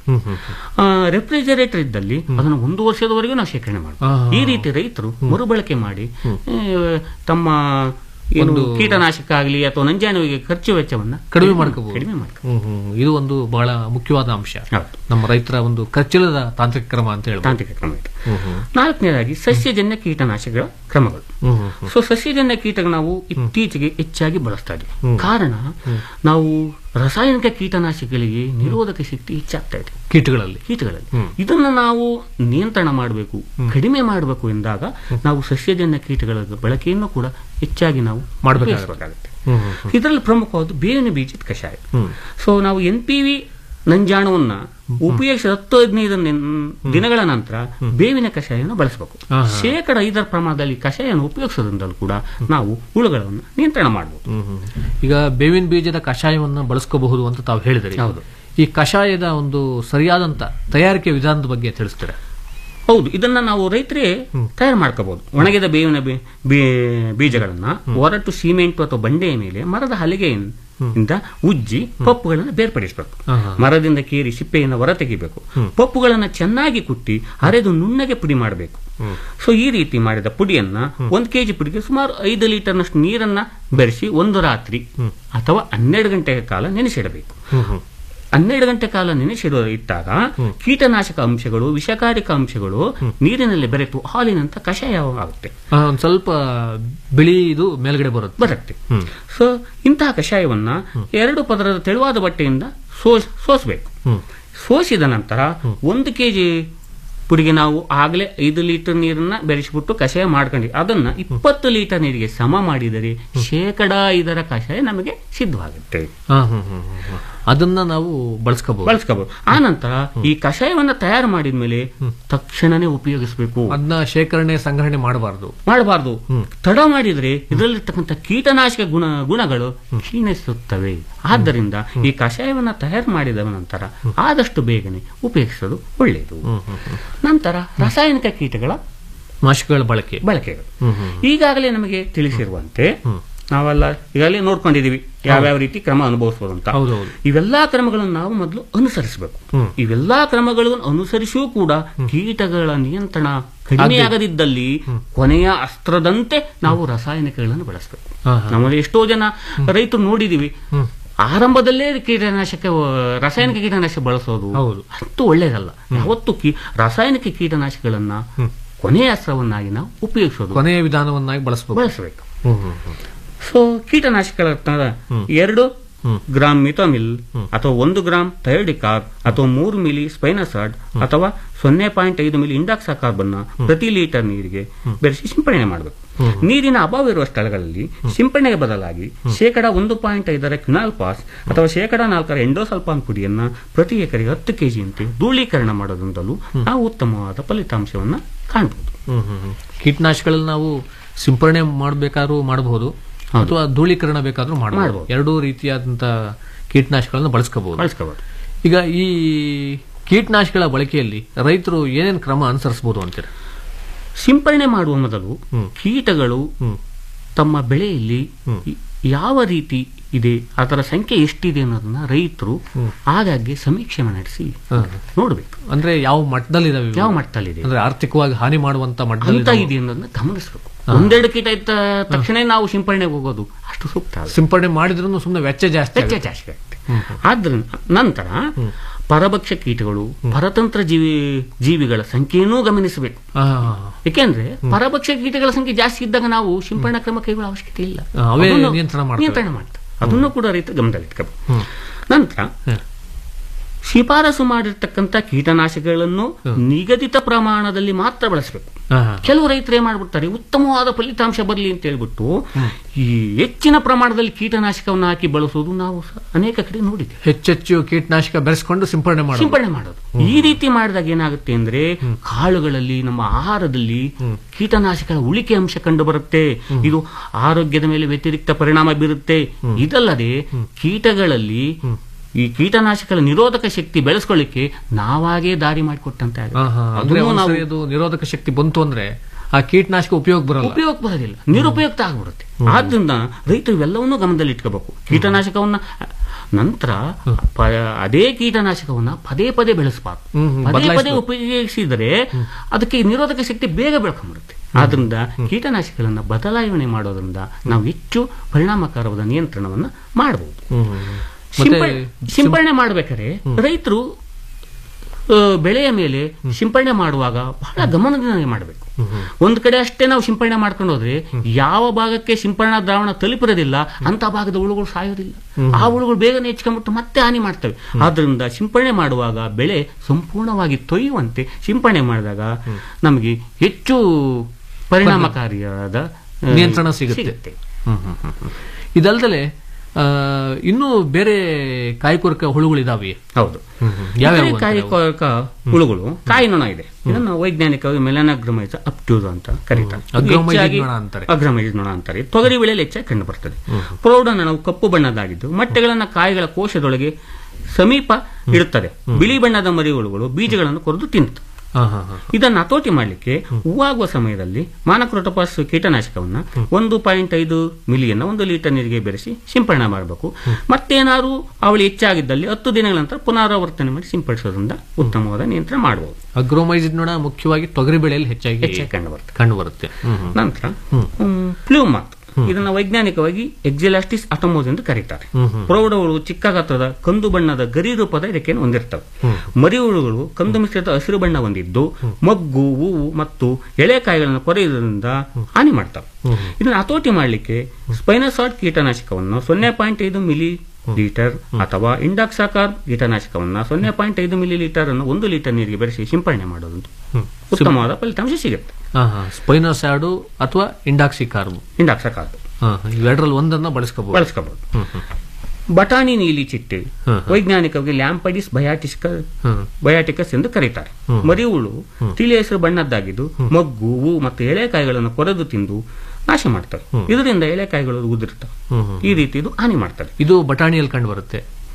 ರೆಫ್ರಿಜರೇಟರ್ ಇದ್ದಲ್ಲಿ ಅದನ್ನು ಒಂದು ವರ್ಷದವರೆಗೂ ನಾವು ಶೇಖರಣೆ ಮಾಡಬಹುದು ಆಹಾ. ಈ ರೀತಿ ರೈತರು ಮರುಬಳಕೆ ಮಾಡಿ ಆ, ತಮ್ಮ ಏನು ಕೀಟನಾಶಕ ಆಗಲಿ ಅಥವಾ ನಂಜಾನುವಿಗೆ ಖರ್ಚು ವೆಚ್ಚವನ್ನ ಕಡಿಮೆ ಮಾಡ್ಕೋಬಹುದು ಕಡಿಮೆ ಮಾಡ್ಕೊ ಹ್ಮ್ ಹ್ಮ್. ಇದು ಒಂದು ಬಹಳ ಮುಖ್ಯವಾದ ಅಂಶ ಹೌದು. ನಮ್ಮ ರೈತರ ಒಂದು ಖರ್ಚಿಲ್ಲದ ತಾಂತ್ರಿಕ ಕ್ರಮ ಅಂತ ಹೇಳ್ಬೋದು ತಾಂತ್ರಿಕ ಕ್ರಮ ಇದು ನಾಲ್ಕನೇದಾಗಿ ಸಸ್ಯಜನ್ಯ ಕೀಟನಾಶಕಗಳ ಕ್ರಮಗಳು ಸೊ ಸಸ್ಯಜನ್ಯ ಕೀಟಗಳು ನಾವು ಇತ್ತೀಚೆಗೆ ಹೆಚ್ಚಾಗಿ ಬಳಸ್ತಾ ಇದ್ದೀವಿ ಕಾರಣ ನಾವು ರಾಸಾಯನಿಕ ಕೀಟನಾಶಕಗಳಿಗೆ ನಿರೋಧಕ ಶಕ್ತಿ ಹೆಚ್ಚಾಗ್ತಾ ಇದೆ ಕೀಟಗಳಲ್ಲಿ ಕೀಟಗಳಲ್ಲಿ ಇದನ್ನ ನಾವು ನಿಯಂತ್ರಣ ಮಾಡಬೇಕು ಕಡಿಮೆ ಮಾಡಬೇಕು ಎಂದಾಗ ನಾವು ಸಸ್ಯಜನ್ಯ ಕೀಟಗಳ ಬಳಕೆಯನ್ನು ಕೂಡ ಹೆಚ್ಚಾಗಿ ನಾವು ಮಾಡ್ಬೇಕಾಗುತ್ತೆ. ಉಪಯೋಗಿಸಬೇಕಾಗುತ್ತೆ ಇದರಲ್ಲಿ ಪ್ರಮುಖವಾದ ಬೇವಿನ ಬೀಜದ ಕಷಾಯ ಸೊ ನಾವು ಎನ್ ಪಿ ವಿ ನಂಜಾಣವನ್ನ ಉಪಯೋಗಿಸಿದ ಹತ್ತು ಹದಿನೈದು ನಿನ್- ದಿನಗಳ ನಂತರ ಬೇವಿನ ಕಷಾಯವನ್ನು ಬಳಸಬೇಕು ಆಹಾ. ಶೇಕಡ ಐದರ ಪ್ರಮಾಣದಲ್ಲಿ ಕಷಾಯವನ್ನು ಉಪಯೋಗಿಸೋದ್ರಿಂದಲೂ ಕೂಡ ನಾವು ಹುಳುಗಳನ್ನು ನಿಯಂತ್ರಣ ಮಾಡಬಹುದು ಈಗ ಬೇವಿನ ಬೀಜದ ಕಷಾಯವನ್ನ ಬಳಸ್ಕೋಬಹುದು ಅಂತ ತಾವು ಹೇಳಿದ್ರಿ ಹೌದು. ಈ ಕಷಾಯದ ಒಂದು ಸರಿಯಾದಂತ ತಯಾರಿಕೆ ವಿಧಾನದ ಬಗ್ಗೆ ತಿಳಿಸ್ತೀರಾ ಹೌದು ಇದನ್ನ ನಾವು ರೈತರೇ ತಯಾರು ಮಾಡ್ಕೋಬಹುದು ಒಣಗಿದ ಬೇವಿನ ಬೀ- ಬೀ- ಬೀಜಗಳನ್ನ ಒರಟು ಸಿಮೆಂಟ್ ಅಥವಾ ಬಂಡೆಯ ಮೇಲೆ ಮರದ ಹಲಿಗೆಯಿಂದ ಉಜ್ಜಿ ಪಪ್ಪುಗಳನ್ನು ಬೇರ್ಪಡಿಸಬೇಕು ಆಹಾ. ಮರದಿಂದ ಕೀರಿ ಸಿಪ್ಪೆಯನ್ನು ಹೊರ ತೆಗಿಬೇಕು ಪಪ್ಪುಗಳನ್ನು ಚೆನ್ನಾಗಿ ಕುಟ್ಟಿ ಅರೆದು ನುಣ್ಣಗೆ ಪುಡಿ ಮಾಡಬೇಕು ಸೊ ಈ ರೀತಿ ಮಾಡಿದ ಪುಡಿಯನ್ನ ಒಂದು ಕೆಜಿ ಪುಡಿಗೆ ಸುಮಾರು ಐದು ಲೀಟರ್ನಷ್ಟು ನೀರನ್ನ ಬೆರೆಸಿ ಒಂದು ರಾತ್ರಿ ಅಥವಾ ಹನ್ನೆರಡು ಗಂಟೆಯ ಕಾಲ ನೆನೆಸಿಡಬೇಕು ಹನ್ನೆರಡು ಗಂಟೆ ಕಾಲ ನೆನೆಸಿಡುವ ಇಟ್ಟಾಗ ಕೀಟನಾಶಕ ಅಂಶಗಳು ವಿಷಕಾರಕ ಅಂಶಗಳು ನೀರಿನಲ್ಲಿ ಬೆರೆತು ಹಾಲಿನಂತ ಕಷಾಯ ಆಗುತ್ತೆ ಆ, ಒಂದ್ ಸ್ವಲ್ಪ ಬಿಳಿ ಇದು ಮೇಲ್ಗಡೆ ಬರುತ್ತೆ ಬರುತ್ತೆ ಸೊ ಇಂತಹ ಕಷಾಯವನ್ನ ಎರಡು ಪದರದ ತೆಳುವಾದ ಬಟ್ಟೆಯಿಂದ ಸೋಸ್ ಸೋಸಬೇಕು ಸೋಸಿದ ನಂತರ ಒಂದು ಕೆಜಿ ಪುಡಿಗೆ ನಾವು ಆಗಲೇ ಐದು ಲೀಟರ್ ನೀರನ್ನ ಬೆರೆಸಿಬಿಟ್ಟು ಕಷಾಯ ಮಾಡ್ಕೊಂಡಿ ಅದನ್ನ ಇಪ್ಪತ್ತು ಲೀಟರ್ ನೀರಿಗೆ ಸಮ ಮಾಡಿದರೆ ಶೇಕಡ ಐದರ ಕಷಾಯ ನಮಗೆ ಸಿದ್ಧವಾಗುತ್ತೆ ಹಾ, ಹ್ಮ್, ಹ್ಮ್, ಹ್ಮ್, ಹ್ಮ್. ಅದನ್ನ ನಾವು ಬಳಸ್ಕೋಬಹುದು ಬಳಸ್ಕೋಬಹುದು ಆ ನಂತರ ಈ ಕಷಾಯವನ್ನ ತಯಾರು ಮಾಡಿದ್ಮೇಲೆ ತಕ್ಷಣನೇ ಉಪಯೋಗಿಸಬೇಕು ಅದನ್ನ ಶೇಖರಣೆ ಸಂಗ್ರಹಣೆ ಮಾಡಬಾರ್ದು ಮಾಡಬಾರ್ದು ತಡ ಮಾಡಿದ್ರೆ ಇದರಲ್ಲಿರ್ತಕ್ಕಂಥ ಕೀಟನಾಶಕ ಗುಣ ಗುಣಗಳು ಕ್ಷೀಣಿಸುತ್ತವೆ ಆದ್ದರಿಂದ ಈ ಕಷಾಯವನ್ನ ತಯಾರು ಮಾಡಿದ ನಂತರ ಆದಷ್ಟು ಬೇಗನೆ ಉಪಯೋಗಿಸೋದು ಒಳ್ಳೆಯದು ನಂತರ ರಾಸಾಯನಿಕ ಕೀಟಗಳ ನಾಶಕಗಳ ಬಳಕೆ ಬಳಕೆಗಳು ಈಗಾಗಲೇ ನಮಗೆ ತಿಳಿಸಿರುವಂತೆ ನಾವೆಲ್ಲ ಈಗಾಗಲೇ ನೋಡ್ಕೊಂಡಿದೀವಿ ಯಾವ್ಯಾವ ರೀತಿ ಕ್ರಮ ಅನುಭವಿಸಬಹುದು ಅಂತ ಹೌದೌದು. ಇವೆಲ್ಲಾ ಕ್ರಮಗಳನ್ನು ನಾವು ಮೊದಲು ಅನುಸರಿಸಬೇಕು ಇವೆಲ್ಲಾ ಕ್ರಮಗಳನ್ನು ಅನುಸರಿಸಿಯೂ ಕೂಡ ಕೀಟಗಳ ನಿಯಂತ್ರಣ ಕಡಿಮೆಯಾಗದಿದ್ದಲ್ಲಿ ಕೊನೆಯ ಅಸ್ತ್ರದಂತೆ ನಾವು ರಾಸಾಯನಿಕಗಳನ್ನು ಬಳಸಬೇಕು ಹಾ, ಹಾ. ನಮ್ಮಲ್ಲಿ ಎಷ್ಟೋ ಜನ ರೈತರು ನೋಡಿದೀವಿ ಆರಂಭದಲ್ಲೇ ಕೀಟನಾಶಕ ರಾಸಾಯನಿಕ ಕೀಟನಾಶಕ ಬಳಸೋದು ಹೌದು. ಅಂತೂ ಒಳ್ಳೆಯದಲ್ಲ ಯಾವತ್ತು ಕೀ ರಾಸಾಯನಿಕ ಕೀಟನಾಶಕಗಳನ್ನ ಕೊನೆಯ ಅಸ್ತ್ರವನ್ನಾಗಿ ನಾವು ಉಪಯೋಗಿಸೋದು ಕೊನೆಯ ವಿಧಾನವನ್ನಾಗಿ ಬಳಸಬೇಕು ಬಳಸಬೇಕು ಸೊ ಕೀಟನಾಶಕಗಳ ತರ ಎರಡು ಗ್ರಾಂ ಮಿಥೋಮಿಲ್ ಅಥವಾ ಒಂದು ಗ್ರಾಂ ಥೈರ್ಡಿಕಾರ್ ಅಥವಾ ಮೂರು ಮಿಲಿ ಸ್ಪೈನಸಾಡ್ ಅಥವಾ ಸೊನ್ನೆ ಪಾಯಿಂಟ್ ಐದು ಮಿಲಿ ಇಂಡಾಕ್ಸಾ ಕಾರ್ಬನ್ನ ಪ್ರತಿ ಲೀಟರ್ ನೀರಿಗೆ ಬೆರೆಸಿ ಸಿಂಪಡಣೆ ಮಾಡಬೇಕು ನೀರಿನ ಅಭಾವ ಇರುವ ಸ್ಥಳಗಳಲ್ಲಿ ಸಿಂಪಡಣೆಗೆ ಬದಲಾಗಿ ಶೇಕಡ ಒಂದು ಪಾಯಿಂಟ್ ಐದರ ಕ್ವಿನಾಲ್ ಪಾಸ್ ಅಥವಾ ಶೇಕಡ ನಾಲ್ಕರ ಎಂಡೋಸಲ್ಫಾನ್ ಪುಡಿಯನ್ನ ಪ್ರತಿ ಎಕರೆಗೆ ಹತ್ತು ಕೆಜಿಯಂತೆ ಧೂಳೀಕರಣ ಮಾಡೋದ್ರಿಂದಲೂ ನಾವು ಉತ್ತಮವಾದ ಫಲಿತಾಂಶವನ್ನ ಕಾಣಬಹುದು ಹ್ಮ್, ಹ್ಮ್, ಹ್ಮ್. ಕೀಟನಾಶಕಗಳನ್ನ ನಾವು ಸಿಂಪರಣೆ ಮಾಡಬೇಕಾದ್ರೂ ಮಾಡಬಹುದು ಅಥವಾ ಧೂಳೀಕರಣ ಬೇಕಾದ್ರೂ ಮಾಡಬಹುದು ಮಾಡ್ಬೋದು. ಎರಡೂ ರೀತಿಯಾದಂತ ಕೀಟನಾಶಕಗಳನ್ನ ಬಳಸ್ಕೋಬಹುದು ಬಳಸ್ಕೋಬಹುದು ಈಗ ಈ ಕೀಟನಾಶಕಗಳ ಬಳಕೆಯಲ್ಲಿ ರೈತರು ಏನೇನು ಕ್ರಮ ಅನುಸರಿಸಬಹುದು ಅಂತೀರ ಸಿಂಪರಣೆ ಮಾಡುವ ಮೊದಲು ಕೀಟಗಳು ತಮ್ಮ ಬೆಳೆಯಲ್ಲಿ ಈ- ಯಾವ ರೀತಿ ಇದೆ ಅದರ ಸಂಖ್ಯೆ ಎಷ್ಟಿದೆ ಅನ್ನೋದನ್ನ ರೈತರು ಆಗಾಗ್ಗೆ ಸಮೀಕ್ಷೆ ನಡೆಸಿ ನೋಡಬೇಕು ಅಂದ್ರೆ ಯಾವ ಮಟ್ಟದಲ್ಲಿ ಇದಾವೆ ಇವು? ಯಾವ ಮಟ್ಟದಲ್ಲಿದೆ ಅಂದ್ರೆ ಆರ್ಥಿಕವಾಗಿ ಹಾನಿ ಮಾಡುವಂತ ಅಂತ ಮಟ್ಟದಲ್ಲಿ ಇದೆ ಅನ್ನೋದನ್ನ ಗಮನಿಸಬೇಕು ಒಂದೆರಡು ಕೀಟ ಇದ್ದ ತಕ್ಷಣ ನಾವು ಸಿಂಪರಣೆಗೆ ಹೋಗೋದು ಅಷ್ಟು ಸೂಕ್ತ ಅಲ್ಲ. ಸಿಂಪಡಣೆ ಮಾಡಿದ್ರು ಸುಮ್ಮನೆ ವೆಚ್ಚ ಜಾಸ್ತಿ ವೆಚ್ಚ ಆಗುತ್ತೆ. ಜಾಸ್ತಿ ಆಗುತ್ತೆ ಆದ್ರಿಂದ ನಂತರ ಪರಭಕ್ಷ ಕೀಟಗಳು ಪರತಂತ್ರ ಜೀವಿ ಜೀವಿಗಳ ಸಂಖ್ಯೆಯನ್ನೂ ಗಮನಿಸಬೇಕು ಆ, ಏಕೆಂದ್ರೆ ಪರಭಕ್ಷ ಕೀಟಗಳ ಸಂಖ್ಯೆ ಜಾಸ್ತಿ ಇದ್ದಾಗ ನಾವು ಸಿಂಪರಣಾ ಕ್ರಮ ಕೈಗೊಳ್ಳ ಅವಶ್ಯಕತೆ ಇಲ್ಲ ಆ, ಅವೇ ಅದನ್ನು ನಿಯಂತ್ರಣ ಮಾಡ್ತವೆ. ನಿಯಂತ್ರಣ ಮಾಡ್ತವೆ ಅದನ್ನು ಕೂಡ ರೈತ ಗಮನದಲ್ಲಿಟ್ಕೋಬೇಕು ನಂತರ ಶಿಫಾರಸು ಮಾಡಿರ್ತಕ್ಕಂಥ ಕೀಟನಾಶಕಗಳನ್ನು ನಿಗದಿತ ಪ್ರಮಾಣದಲ್ಲಿ ಮಾತ್ರ ಬಳಸಬೇಕು ಆ, ಆ. ಕೆಲವು ರೈತರು ಏನ್ ಮಾಡ್ಬಿಡ್ತಾರೆ ಉತ್ತಮವಾದ ಫಲಿತಾಂಶ ಬರಲಿ ಅಂತ ಹೇಳ್ಬಿಟ್ಟು ಈ ಹೆಚ್ಚಿನ ಪ್ರಮಾಣದಲ್ಲಿ ಕೀಟನಾಶಕವನ್ನು ಹಾಕಿ ಬಳಸೋದು ನಾವು ಸ- ಅನೇಕ ಕಡೆ ನೋಡಿದ್ದೇವೆ ಹೆಚ್ಚೆಚ್ಚು ಕೀಟನಾಶಕ ಬೆರೆಸ್ಕೊಂಡು ಸಿಂಪಡಣೆ ಮಾಡೋದು ಸಿಂಪಡಣೆ ಮಾಡೋದು ಈ ರೀತಿ ಮಾಡಿದಾಗ ಏನಾಗುತ್ತೆ ಅಂದ್ರೆ ಕಾಳುಗಳಲ್ಲಿ ನಮ್ಮ ಆಹಾರದಲ್ಲಿ ಕೀಟನಾಶಕಗಳ ಉಳಿಕೆ ಅಂಶ ಕಂಡು ಬರುತ್ತೆ ಇದು ಆರೋಗ್ಯದ ಮೇಲೆ ವ್ಯತಿರಿಕ್ತ ಪರಿಣಾಮ ಬೀರುತ್ತೆ ಇದಲ್ಲದೆ ಕೀಟಗಳಲ್ಲಿ ಈ ಕೀಟನಾಶಕಗಳ ನಿರೋಧಕ ಶಕ್ತಿ ಬೆಳೆಸ್ಕೊಳ್ಳಿಕ್ಕೆ ನಾವಾಗೇ ದಾರಿ ಮಾಡಿಕೊಟ್ಟಂತೆ ಆಗುತ್ತೆ. ಆ, ಹಾ. ಅಂದ್ರೆ ಅದನ್ನು ನಾವು ಒಂದ್ಸರಿ ಅದು ನಿರೋಧಕ ಶಕ್ತಿ ಬಂತು ಅಂದ್ರೆ ಆ ಕೀಟನಾಶಕ ಉಪಯೋಗ ಬರಲ್ಲ ಉಪಯೋಗ ಬರೋದಿಲ್ಲ ನಿರುಪಯುಕ್ತ ಆಗ್ಬಿಡುತ್ತೆ ಆದ್ರಿಂದ ರೈತರು ಇವೆಲ್ಲವನ್ನೂ ಗಮನದಲ್ಲಿ ಇಟ್ಕೋಬೇಕು ಕೀಟನಾಶಕವನ್ನ ನಂತರ ಪ- ಅದೇ ಕೀಟನಾಶಕವನ್ನ ಪದೇ ಪದೇ ಬೆಳೆಸಬಾರ್ದು ಹ್ಮ್, ಹ್ಮ್, ಪದೇ ಪದೇ ಬದಲಾಯಿಸ್ಬೇಕು. ಉಪಯೋಗಿಸಿದರೆ ಅದಕ್ಕೆ ನಿರೋಧಕ ಶಕ್ತಿ ಬೇಗ ಬೆಳ್ಕೊಂಡ್ಬಿಡುತ್ತೆ ಆದ್ರಿಂದ ಕೀಟನಾಶಕಗಳನ್ನ ಬದಲಾವಣೆ ಮಾಡೋದ್ರಿಂದ ನಾವು ಹೆಚ್ಚು ಪರಿಣಾಮಕಾರವಾದ ನಿಯಂತ್ರಣವನ್ನ ಮಾಡಬಹುದು ಹ್ಮ್, ಹ್ಮ್, ಹ್ಮ್. ಸಿಂಪ- ಮತ್ತೆ ಸಿಂಪರಣೆ ಮಾಡಬೇಕಾದ್ರೆ ರೈತರು ಆ, ಬೆಳೆಯ ಮೇಲೆ ಸಿಂಪರಣೆ ಮಾಡುವಾಗ ಬಹಳ ಗಮನದಿಂದ ಮಾಡಬೇಕು ಒಂದ್ ಕಡೆ ಅಷ್ಟೇ ನಾವು ಸಿಂಪರಣೆ ಮಾಡ್ಕೊಂಡು ಹೋದ್ರೆ ಯಾವ ಭಾಗಕ್ಕೆ ಸಿಂಪರಣಾ ದ್ರಾವಣ ತಲುಪಿರೋದಿಲ್ಲ ಅಂತ ಭಾಗದ ಹುಳುಗಳು ಸಾಯೋದಿಲ್ಲ ಆ ಹುಳುಗಳು ಬೇಗನೆ ಹೆಚ್ಕೊಂಡ್ಬಿಟ್ಟು ಮತ್ತೆ ಹಾನಿ ಮಾಡ್ತವೆ ಆದ್ರಿಂದ ಸಿಂಪರಣೆ ಮಾಡುವಾಗ ಬೆಳೆ ಸಂಪೂರ್ಣವಾಗಿ ತೊಯ್ಯುವಂತೆ ಸಿಂಪರಣೆ ಮಾಡಿದಾಗ ನಮಗೆ ಹೆಚ್ಚು ಪರಿಣಾಮಕಾರಿಯಾದ ಆ, ನಿಯಂತ್ರಣ ಸಿಗುತ್ತೆ. ಹ್ಮ್, ಹ್ಮ್, ಹ್ಮ್, ಹ್ಮ್. ಇದಲ್ದಲೆ ಆ, ಇನ್ನೂ ಬೇರೆ ಕಾಯಿಕೊರಕ ಹುಳುಗಳಿದಾವೆ ಹೌದು ಯಾವ್ಯಾವ ಇತರೆ ಕಾಯಿ ಕೊರಕ ಹುಳುಗಳು ಕಾಯಿ ನೊಣ ಇದೆ ಇದನ್ನು ವೈಜ್ಞಾನಿಕವಾಗಿ ಮೆಲನಾಗ್ರಮೈಸ ಅಪ್ಟ್ಯೂಸ್ ಅಂತ ಕರೀತಾರೆ ಇದು ಅಗ್ರಮೈಸಿಡ್ ಹೆಚ್ಚಾಗಿ- ನೊಣ ಅಂತಾರೆ. ಅಗ್ರಮೈಸಿಡ್ ನೊಣ ಅಂತಾರೆ ತೊಗರಿ ಬೆಳೆಯಲ್ಲಿ ಹೆಚ್ಚಾಗಿ ಕಂಡು ಬರ್ತದೆ ಪ್ರೌಢ ನೊಣವು ಕಪ್ಪು ಬಣ್ಣದಾಗಿದ್ದು ಮೊಟ್ಟೆಗಳನ್ನ ಕಾಯಿಗಳ ಕೋಶದೊಳಗೆ ಸಮೀಪ ಇಡುತ್ತದೆ ಬಿಳಿ ಬಣ್ಣದ ಮರಿಹುಳುಗಳು ಬೀಜಗಳನ್ನು ಕೊರೆದು ತಿಂತವೆ ಹಾ, ಹಾ, ಹಾ. ಇದನ್ನು ಹತೋಟಿ ಮಾಡಲಿಕ್ಕೆ ಹೂವಾಗುವ ಸಮಯದಲ್ಲಿ ಮಾನಕ್ರೋಟೋಪಾಸ್ ಕೀಟನಾಶಕವನ್ನ ಒಂದು ಪಾಯಿಂಟ್ ಐದು ಮಿಲಿಯನ್ನ ಒಂದು ಲೀಟರ್ ನೀರಿಗೆ ಬೆರೆಸಿ ಸಿಂಪಡಣೆ ಮಾಡಬೇಕು ಮತ್ತೇನಾದ್ರು ಅವಳು ಹೆಚ್ಚಾಗಿದ್ದಲ್ಲಿ ಹತ್ತು ದಿನಗಳ ನಂತರ ಪುನರಾವರ್ತನೆ ಮಾಡಿ ಸಿಂಪಡಿಸೋದ್ರಿಂದ ಉತ್ತಮವಾದ ನಿಯಂತ್ರಣ ಮಾಡಬಹುದು ಅಗ್ರೋಮೈಸಿಡ್ ನೊಣ ಮುಖ್ಯವಾಗಿ ತೊಗರಿ ಬೆಳೆಯಲ್ಲಿ ಹೆಚ್ಚಾಗಿ ಹೆಚ್ಚಾಗಿ ಕಂಡು ಬರ್ತದೆ ಕಂಡು ಬರುತ್ತೆ ಹ್ಮ್, ಹ್ಮ್. ನಂತರ ಪ್ಲೂಮಾ ಇದನ್ನ ವೈಜ್ಞಾನಿಕವಾಗಿ ಎಕ್ಸಿಲಾಸ್ಟಿಸ್ ಅಟಮೋಸ್ ಎಂದು ಕರೀತಾರೆ ಪ್ರೌಢಗಳು ಚಿಕ್ಕ ಗಾತ್ರದ ಕಂದು ಬಣ್ಣದ ಗರಿ ರೂಪದ ರೆಕ್ಕೆಯನ್ನು ಹೊಂದಿರ್ತವೆ ಮರಿಹುಳುಗಳು ಕಂದು ಮಿಶ್ರಿತ ಹಸಿರು ಬಣ್ಣ ಹೊಂದಿದ್ದು ಮಗ್ಗು ಹೂವು ಮತ್ತು ಎಳೆಕಾಯಿಗಳನ್ನು ಕೊರೆಯುವುದರಿಂದ ಹಾನಿ ಮಾಡ್ತವೆ ಇದನ್ನು ಹತೋಟಿ ಮಾಡಲಿಕ್ಕೆ ಸ್ಪೈನಸಾಟ್ ಕೀಟನಾಶಕವನ್ನು ಸೊನ್ನೆ ಪಾಯಿಂಟ್ ಐದು ಮಿಲಿ ಲೀಟರ್ ಅಥವಾ ಇಂಡಾಕ್ಸಾಕಾರ್ ಕೀಟನಾಶಕವನ್ನ ಸೊನ್ನೆ ಪಾಯಿಂಟ್ ಐದು ಮಿಲಿ ಲೀಟರ್ ಅನ್ನು ಒಂದು ಲೀಟರ್ ನೀರಿಗೆ ಬೆರೆಸಿ ಸಿಂಪಡಣೆ ಮಾಡೋದು ಉತ್ತಮವಾದ ಫಲಿತಾಂಶ ಸಿಗುತ್ತೆ ಹಾ, ಹಾ. ಸ್ಪೈನೋಸ್ಯಾಡು ಅಥವಾ ಇಂಡಾಕ್ಸಿಕಾರ್ಬ್ ಇಂಡಾಕ್ಸಾಕಾರ್ ಹಾ, ಹಾ. ಇವೆರಡರಲ್ಲಿ ಒಂದನ್ನ ಬಳಸ್ಕೋಬಹುದು ಬಳಸ್ಕೋಬಹುದು ಬಟಾಣಿ ನೀಲಿ ಚಿಟ್ಟೆ ವೈಜ್ಞಾನಿಕವಾಗಿ ಲ್ಯಾಂಪಡಿಸ್ ಬಯಾಟಿಸ್ಕ ಬಯಾಟಿಕಸ್ ಎಂದು ಕರೀತಾರೆ ಮರಿಹುಳು ತಿಳಿ ಹೆಸರು ಬಣ್ಣದ್ದಾಗಿದ್ದು ಮಗ್ಗು ಹೂ ಮತ್ತು ಎಳೆಕಾಯಿಗಳನ್ನು ಕೊರೆದು ತಿಂದು ನಾಶ ಮಾಡ್ತವೆ ಇದರಿಂದ ಎಳೆಕಾಯಿಗಳು ಉದುರ್ತವೆ ಈ ರೀತಿ ಇದು ಹಾನಿ ಮಾಡ್ತದೆ ಇದು ಬಟಾಣಿಯಲ್ಲಿ ಕಂಡು ಬರುತ್ತೆ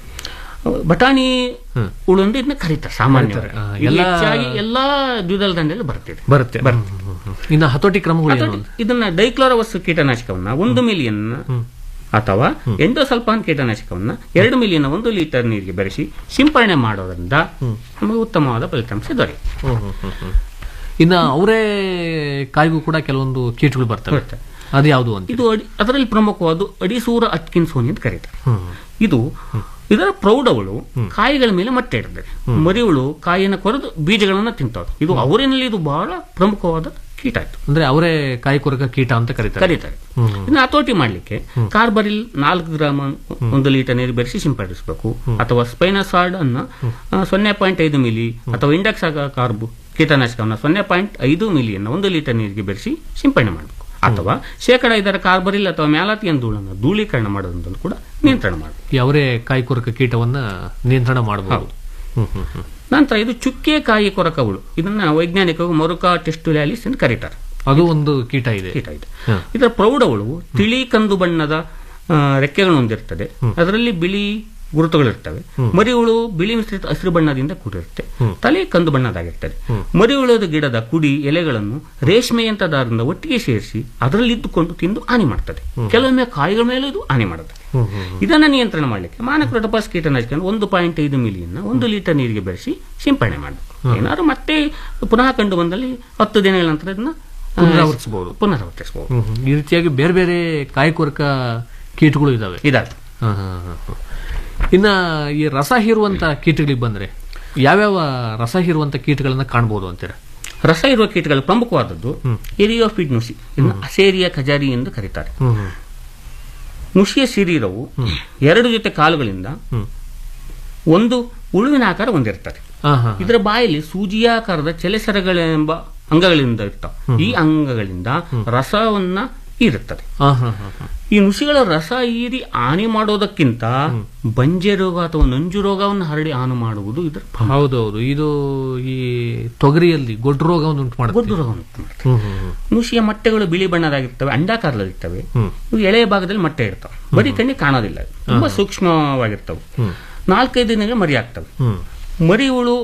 ಬಟಾಣಿ ಹುಳು ಅಂತ ಇದನ್ನ ಕರೀತಾರೆ ಸಾಮಾನ್ಯವಾಗಿ ಆ, ಇದು ಎಲ್ಲ- ಹೆಚ್ಚಾಗಿ ಎಲ್ಲಾ ದ್ವಿದಳ ದಂಡೆಯಲ್ಲಿ ಬರ್ತಿದೆ ಬರುತ್ತೆ ಹ್ಮ್, ಹ್ಮ್, ಹ್ಮ್. ಇನ್ನು ಹತೋಟಿ ಕ್ರಮಗಳು ಏನು ಅಥವಾ ಇದನ್ನ ಡೈಕ್ಲೋರವಸ್ ಕೀಟನಾಶಕವನ್ನ ಒಂದು ಮಿಲಿಯನ್ ಅಥವಾ ಎಂಡೋಸಲ್ಫಾನ್ ಕೀಟನಾಶಕವನ್ನ ಎರಡು ಮಿಲಿಯನ್ ಒಂದು ಲೀಟರ್ ನೀರಿಗೆ ಬೆರೆಸಿ ಸಿಂಪರಣೆ ಮಾಡೋದ್ರಿಂದ ನಮಗೆ ಉತ್ತಮವಾದ ಫಲಿತಾಂಶ ದೊರೆಯುತ್ತೆ ಹ್ಮ್, ಹ್ಮ್, ಹ್ಮ್, ಹ್ಮ್. ಇನ್ನ ಅವರೇ ಕಾಯಿಗೂ ಕೂಡ ಕೆಲವೊಂದು ಕೀಟಗಳು ಬರ್ತವೆ ಬರ್ತವೆ. ಅದು ಯಾವುದು ಅಂತ ಇದು ಅಡಿ- ಅದರಲ್ಲಿ ಪ್ರಮುಖವಾದ ಅಡಿಸೂರ ಅಟ್ಕಿನ್ಸೋನಿ ಅಂತ ಕರೀತಾರೆ ಇದು ಇದರ ಪ್ರೌಢಗಳು ಕಾಯಿಗಳ ಮೇಲೆ ಮೊಟ್ಟೆ ಇರ್ತದೆ ಮರಿಹುಳು ಕಾಯಿಯನ್ನು ಕೊರೆದು ಬೀಜಗಳನ್ನ ತಿಂತಾವೆ ಇದು ಅವರಿನಲ್ಲಿ ಇದು ಬಹಳ ಪ್ರಮುಖವಾದ ಕೀಟ ಆಯ್ತು ಅಂದ್ರೆ ಅವರೇ ಕಾಯಿ ಕೊರಕ ಕೀಟ ಅಂತ ಕರೀತಾರೆ ಕರೀತಾರೆ ಇದನ್ನ ಹತೋಟಿ ಮಾಡಲಿಕ್ಕೆ ಕಾರ್ಬರಿಲ್ ನಾಲ್ಕು ಗ್ರಾಮ್ ಒಂದು ಲೀಟರ್ ನೀರು ಬೆರೆಸಿ ಸಿಂಪಡಿಸಬೇಕು ಅಥವಾ ಸ್ಪೈನಸಾರ್ಡ್ ಅನ್ನ ಆ, ಸೊನ್ನೆ ಪಾಯಿಂಟ್ ಐದು ಮಿಲಿ ಅಥವಾ ಇಂಡಕ್ಸ್ ಕಾರ್ಬ್ ಕೀಟನಾಶಕವನ್ನು ಸೊನ್ನೆ ಪಾಯಿಂಟ್ ಐದು ಮಿಲಿಯನ್ನು ಒಂದು ಲೀಟರ್ ನೀರಿಗೆ ಬೆರೆಸಿ ಸಿಂಪಡಣೆ ಮಾಡಬೇಕು ಅಥವಾ ಶೇಕಡ ಐದರ ಕಾರ್ಬರಿಲ್ ಅಥವಾ ಮ್ಯಾಲಾತಿಯನ್ ಧೂಳನ್ನು ಧೂಳೀಕರಣ ಮಾಡೋದ್ರಿಂದ ಕೂಡ ನಿಯಂತ್ರಣ ಮಾಡಬೇಕು ಈ ಅವರೇ ಕಾಯಿ ಕೊರಕ ಕೀಟವನ್ನ ನಿಯಂತ್ರಣ ಮಾಡಬಹುದು ನಂತರ ಇದು ಚುಕ್ಕೆ ಕಾಯಿ ಕೊರಕ ಹುಳು ಇದನ್ನ ವೈಜ್ಞಾನಿಕವಾಗಿ ಮೊರುಕಾ ಟೆಸ್ಟುಲ್ಯಾಲಿಸ್ ಎಂದು ಕರೀತಾರೆ ಅದು ಒಂದು ಕೀಟ ಇದೆ ಕೀಟ ಇದೆ ಇದರ ಪ್ರೌಢಗಳು ತಿಳಿ ಕಂದು ಬಣ್ಣದ ಆ, ರೆಕ್ಕೆಗಳನ್ನು ಹೊಂದಿರ್ತದೆ ಅದರಲ್ಲಿ ಬಿಳಿ ಗುರುತುಗಳಿರ್ತವೆ ಮರಿಹುಳು ಬಿಳಿ ಮಿಶ್ರಿತ ಹಸಿರು ಬಣ್ಣದಿಂದ ಕೂಡಿರುತ್ತೆ ತಲೆ ಕಂದು ಬಣ್ಣದಾಗಿರ್ತದೆ ಮರಿಹುಳದ ಗಿಡದ ಕುಡಿ ಎಲೆಗಳನ್ನು ರೇಷ್ಮೆಯಂತ ದಾರದಿಂದ ಒಟ್ಟಿಗೆ ಸೇರಿಸಿ ಅದರಲ್ಲಿ ಇದ್ದುಕೊಂಡು ತಿಂದು ಹಾನಿ ಮಾಡ್ತದೆ ಕೆಲವೊಮ್ಮೆ ಕಾಯಿಗಳ ಮೇಲೂ ಇದು ಹಾನಿ ಮಾಡುತ್ತದೆ ಇದನ್ನ ನಿಯಂತ್ರಣ ಮಾಡಲಿಕ್ಕೆ ಮಾನಕ್ರೋಟೋಪಾಸ್ ಕೀಟನಾಶಕ ಒಂದು ಪಾಯಿಂಟ್ ಐದು ಮಿಲಿಯನ್ನ ಒಂದು ಲೀಟರ್ ನೀರಿಗೆ ಬೆರೆಸಿ ಸಿಂಪಡಣೆ ಮಾಡಬೇಕು ಏನಾದ್ರು ಮತ್ತೆ ಪುನಃ ಕಂಡು ಬಂದಲ್ಲಿ ಹತ್ತು ದಿನಗಳ ನಂತರ ಇದನ್ನ ಪುನರಾವರ್ತಿಸಬಹುದು ಪುನರಾವರ್ತಿಸಬಹುದು ಹ್ಮ್, ಹ್ಮ್. ಈ ರೀತಿಯಾಗಿ ಬೇರೆ ಬೇರೆ ಕಾಯಕೊರಕ ಕೀಟಗಳು ಇದಾವೆ ಇದಾವೆ ಹ, ಹ, ಹ, ಹ. ಇನ್ನ ಈ ರಸ ಹೀರುವಂತ ಕೀಟಗಳಿಗೆ ಬಂದ್ರೆ ಯಾವ್ಯಾವ ರಸ ಹೀರುವಂತ ಕೀಟಗಳನ್ನ ಕಾಣಬಹುದು ಅಂತೀರ ರಸ ಇರುವ ಕೀಟಗಳು ಪ್ರಮುಖವಾದದ್ದು ಎರಿಯೋಫಿಡ್ ನುಸಿ ಇದನ್ನು ಅಸೇರಿಯ ಖಜಾರಿ ಎಂದು ಕರೀತಾರೆ ನುಸಿಯ ಶರೀರವು ಎರಡು ಜೊತೆ ಕಾಲುಗಳಿಂದ ಒಂದು ಉಳುವಿನ ಆಕಾರ ಹೊಂದಿರ್ತದೆ ಹ, ಹ, ಹ. ಇದರ ಬಾಯಲ್ಲಿ ಸೂಜಿಯಾಕಾರದ ಚಲೆಸರಗಳೆಂಬ ಅಂಗಗಳಿಂದ ಇರ್ತಾವೆ ಈ ಅಂಗಗಳಿಂದ ರಸವನ್ನ ಹೀರುತ್ತದೆ ಹ, ಹ, ಹ, ಹ. ಈ ನುಸಿಗಳ ರಸ ಹೀರಿ ಹಾನಿ ಮಾಡೋದಕ್ಕಿಂತ ಬಂಜೆ ರೋಗ ಅಥವಾ ನಂಜು ರೋಗವನ್ನು ಹರಡಿ ಹಾನಿ ಮಾಡುವುದು ಇದರ ಪ್ರಮುಖ ಹೌದೌದು ಇದು ಈ ತೊಗರಿಯಲ್ಲಿ ಗೊಡ್ಡು ರೋಗವನ್ನು ಉಂಟು ಮಾಡುತ್ತೆ ಗೊಡ್ಡು ರೋಗವನ್ನು ಉಂಟು ಮಾಡುತ್ತದೆ. ಹ್ಮ್, ಹ್ಮ್, ಹ್ಮ್. ನುಸಿಯ ಮೊಟ್ಟೆಗಳು ಬಿಳಿ ಬಣ್ಣದಾಗಿರ್ತವೆ ಅಂಡಾಕಾರದಲ್ಲಿರ್ತವೆ ಹ್ಮ್. ಇವು ಎಳೆಯ ಭಾಗದಲ್ಲಿ ಮೊಟ್ಟೆ ಇರ್ತವೆ ಬರೀ ಕಣ್ಣಿಗೆ ಕಾಣೋದಿಲ್ಲ ಇವು. ತುಂಬಾ ಸೂಕ್ಷ್ಮವಾಗಿರ್ತವೆ ನಾಲ್ಕೈದು ದಿನಗಳು ಮರಿ ಆಗ್ತವೆ ಹ್ಮ್. ಮರಿ ಹುಳು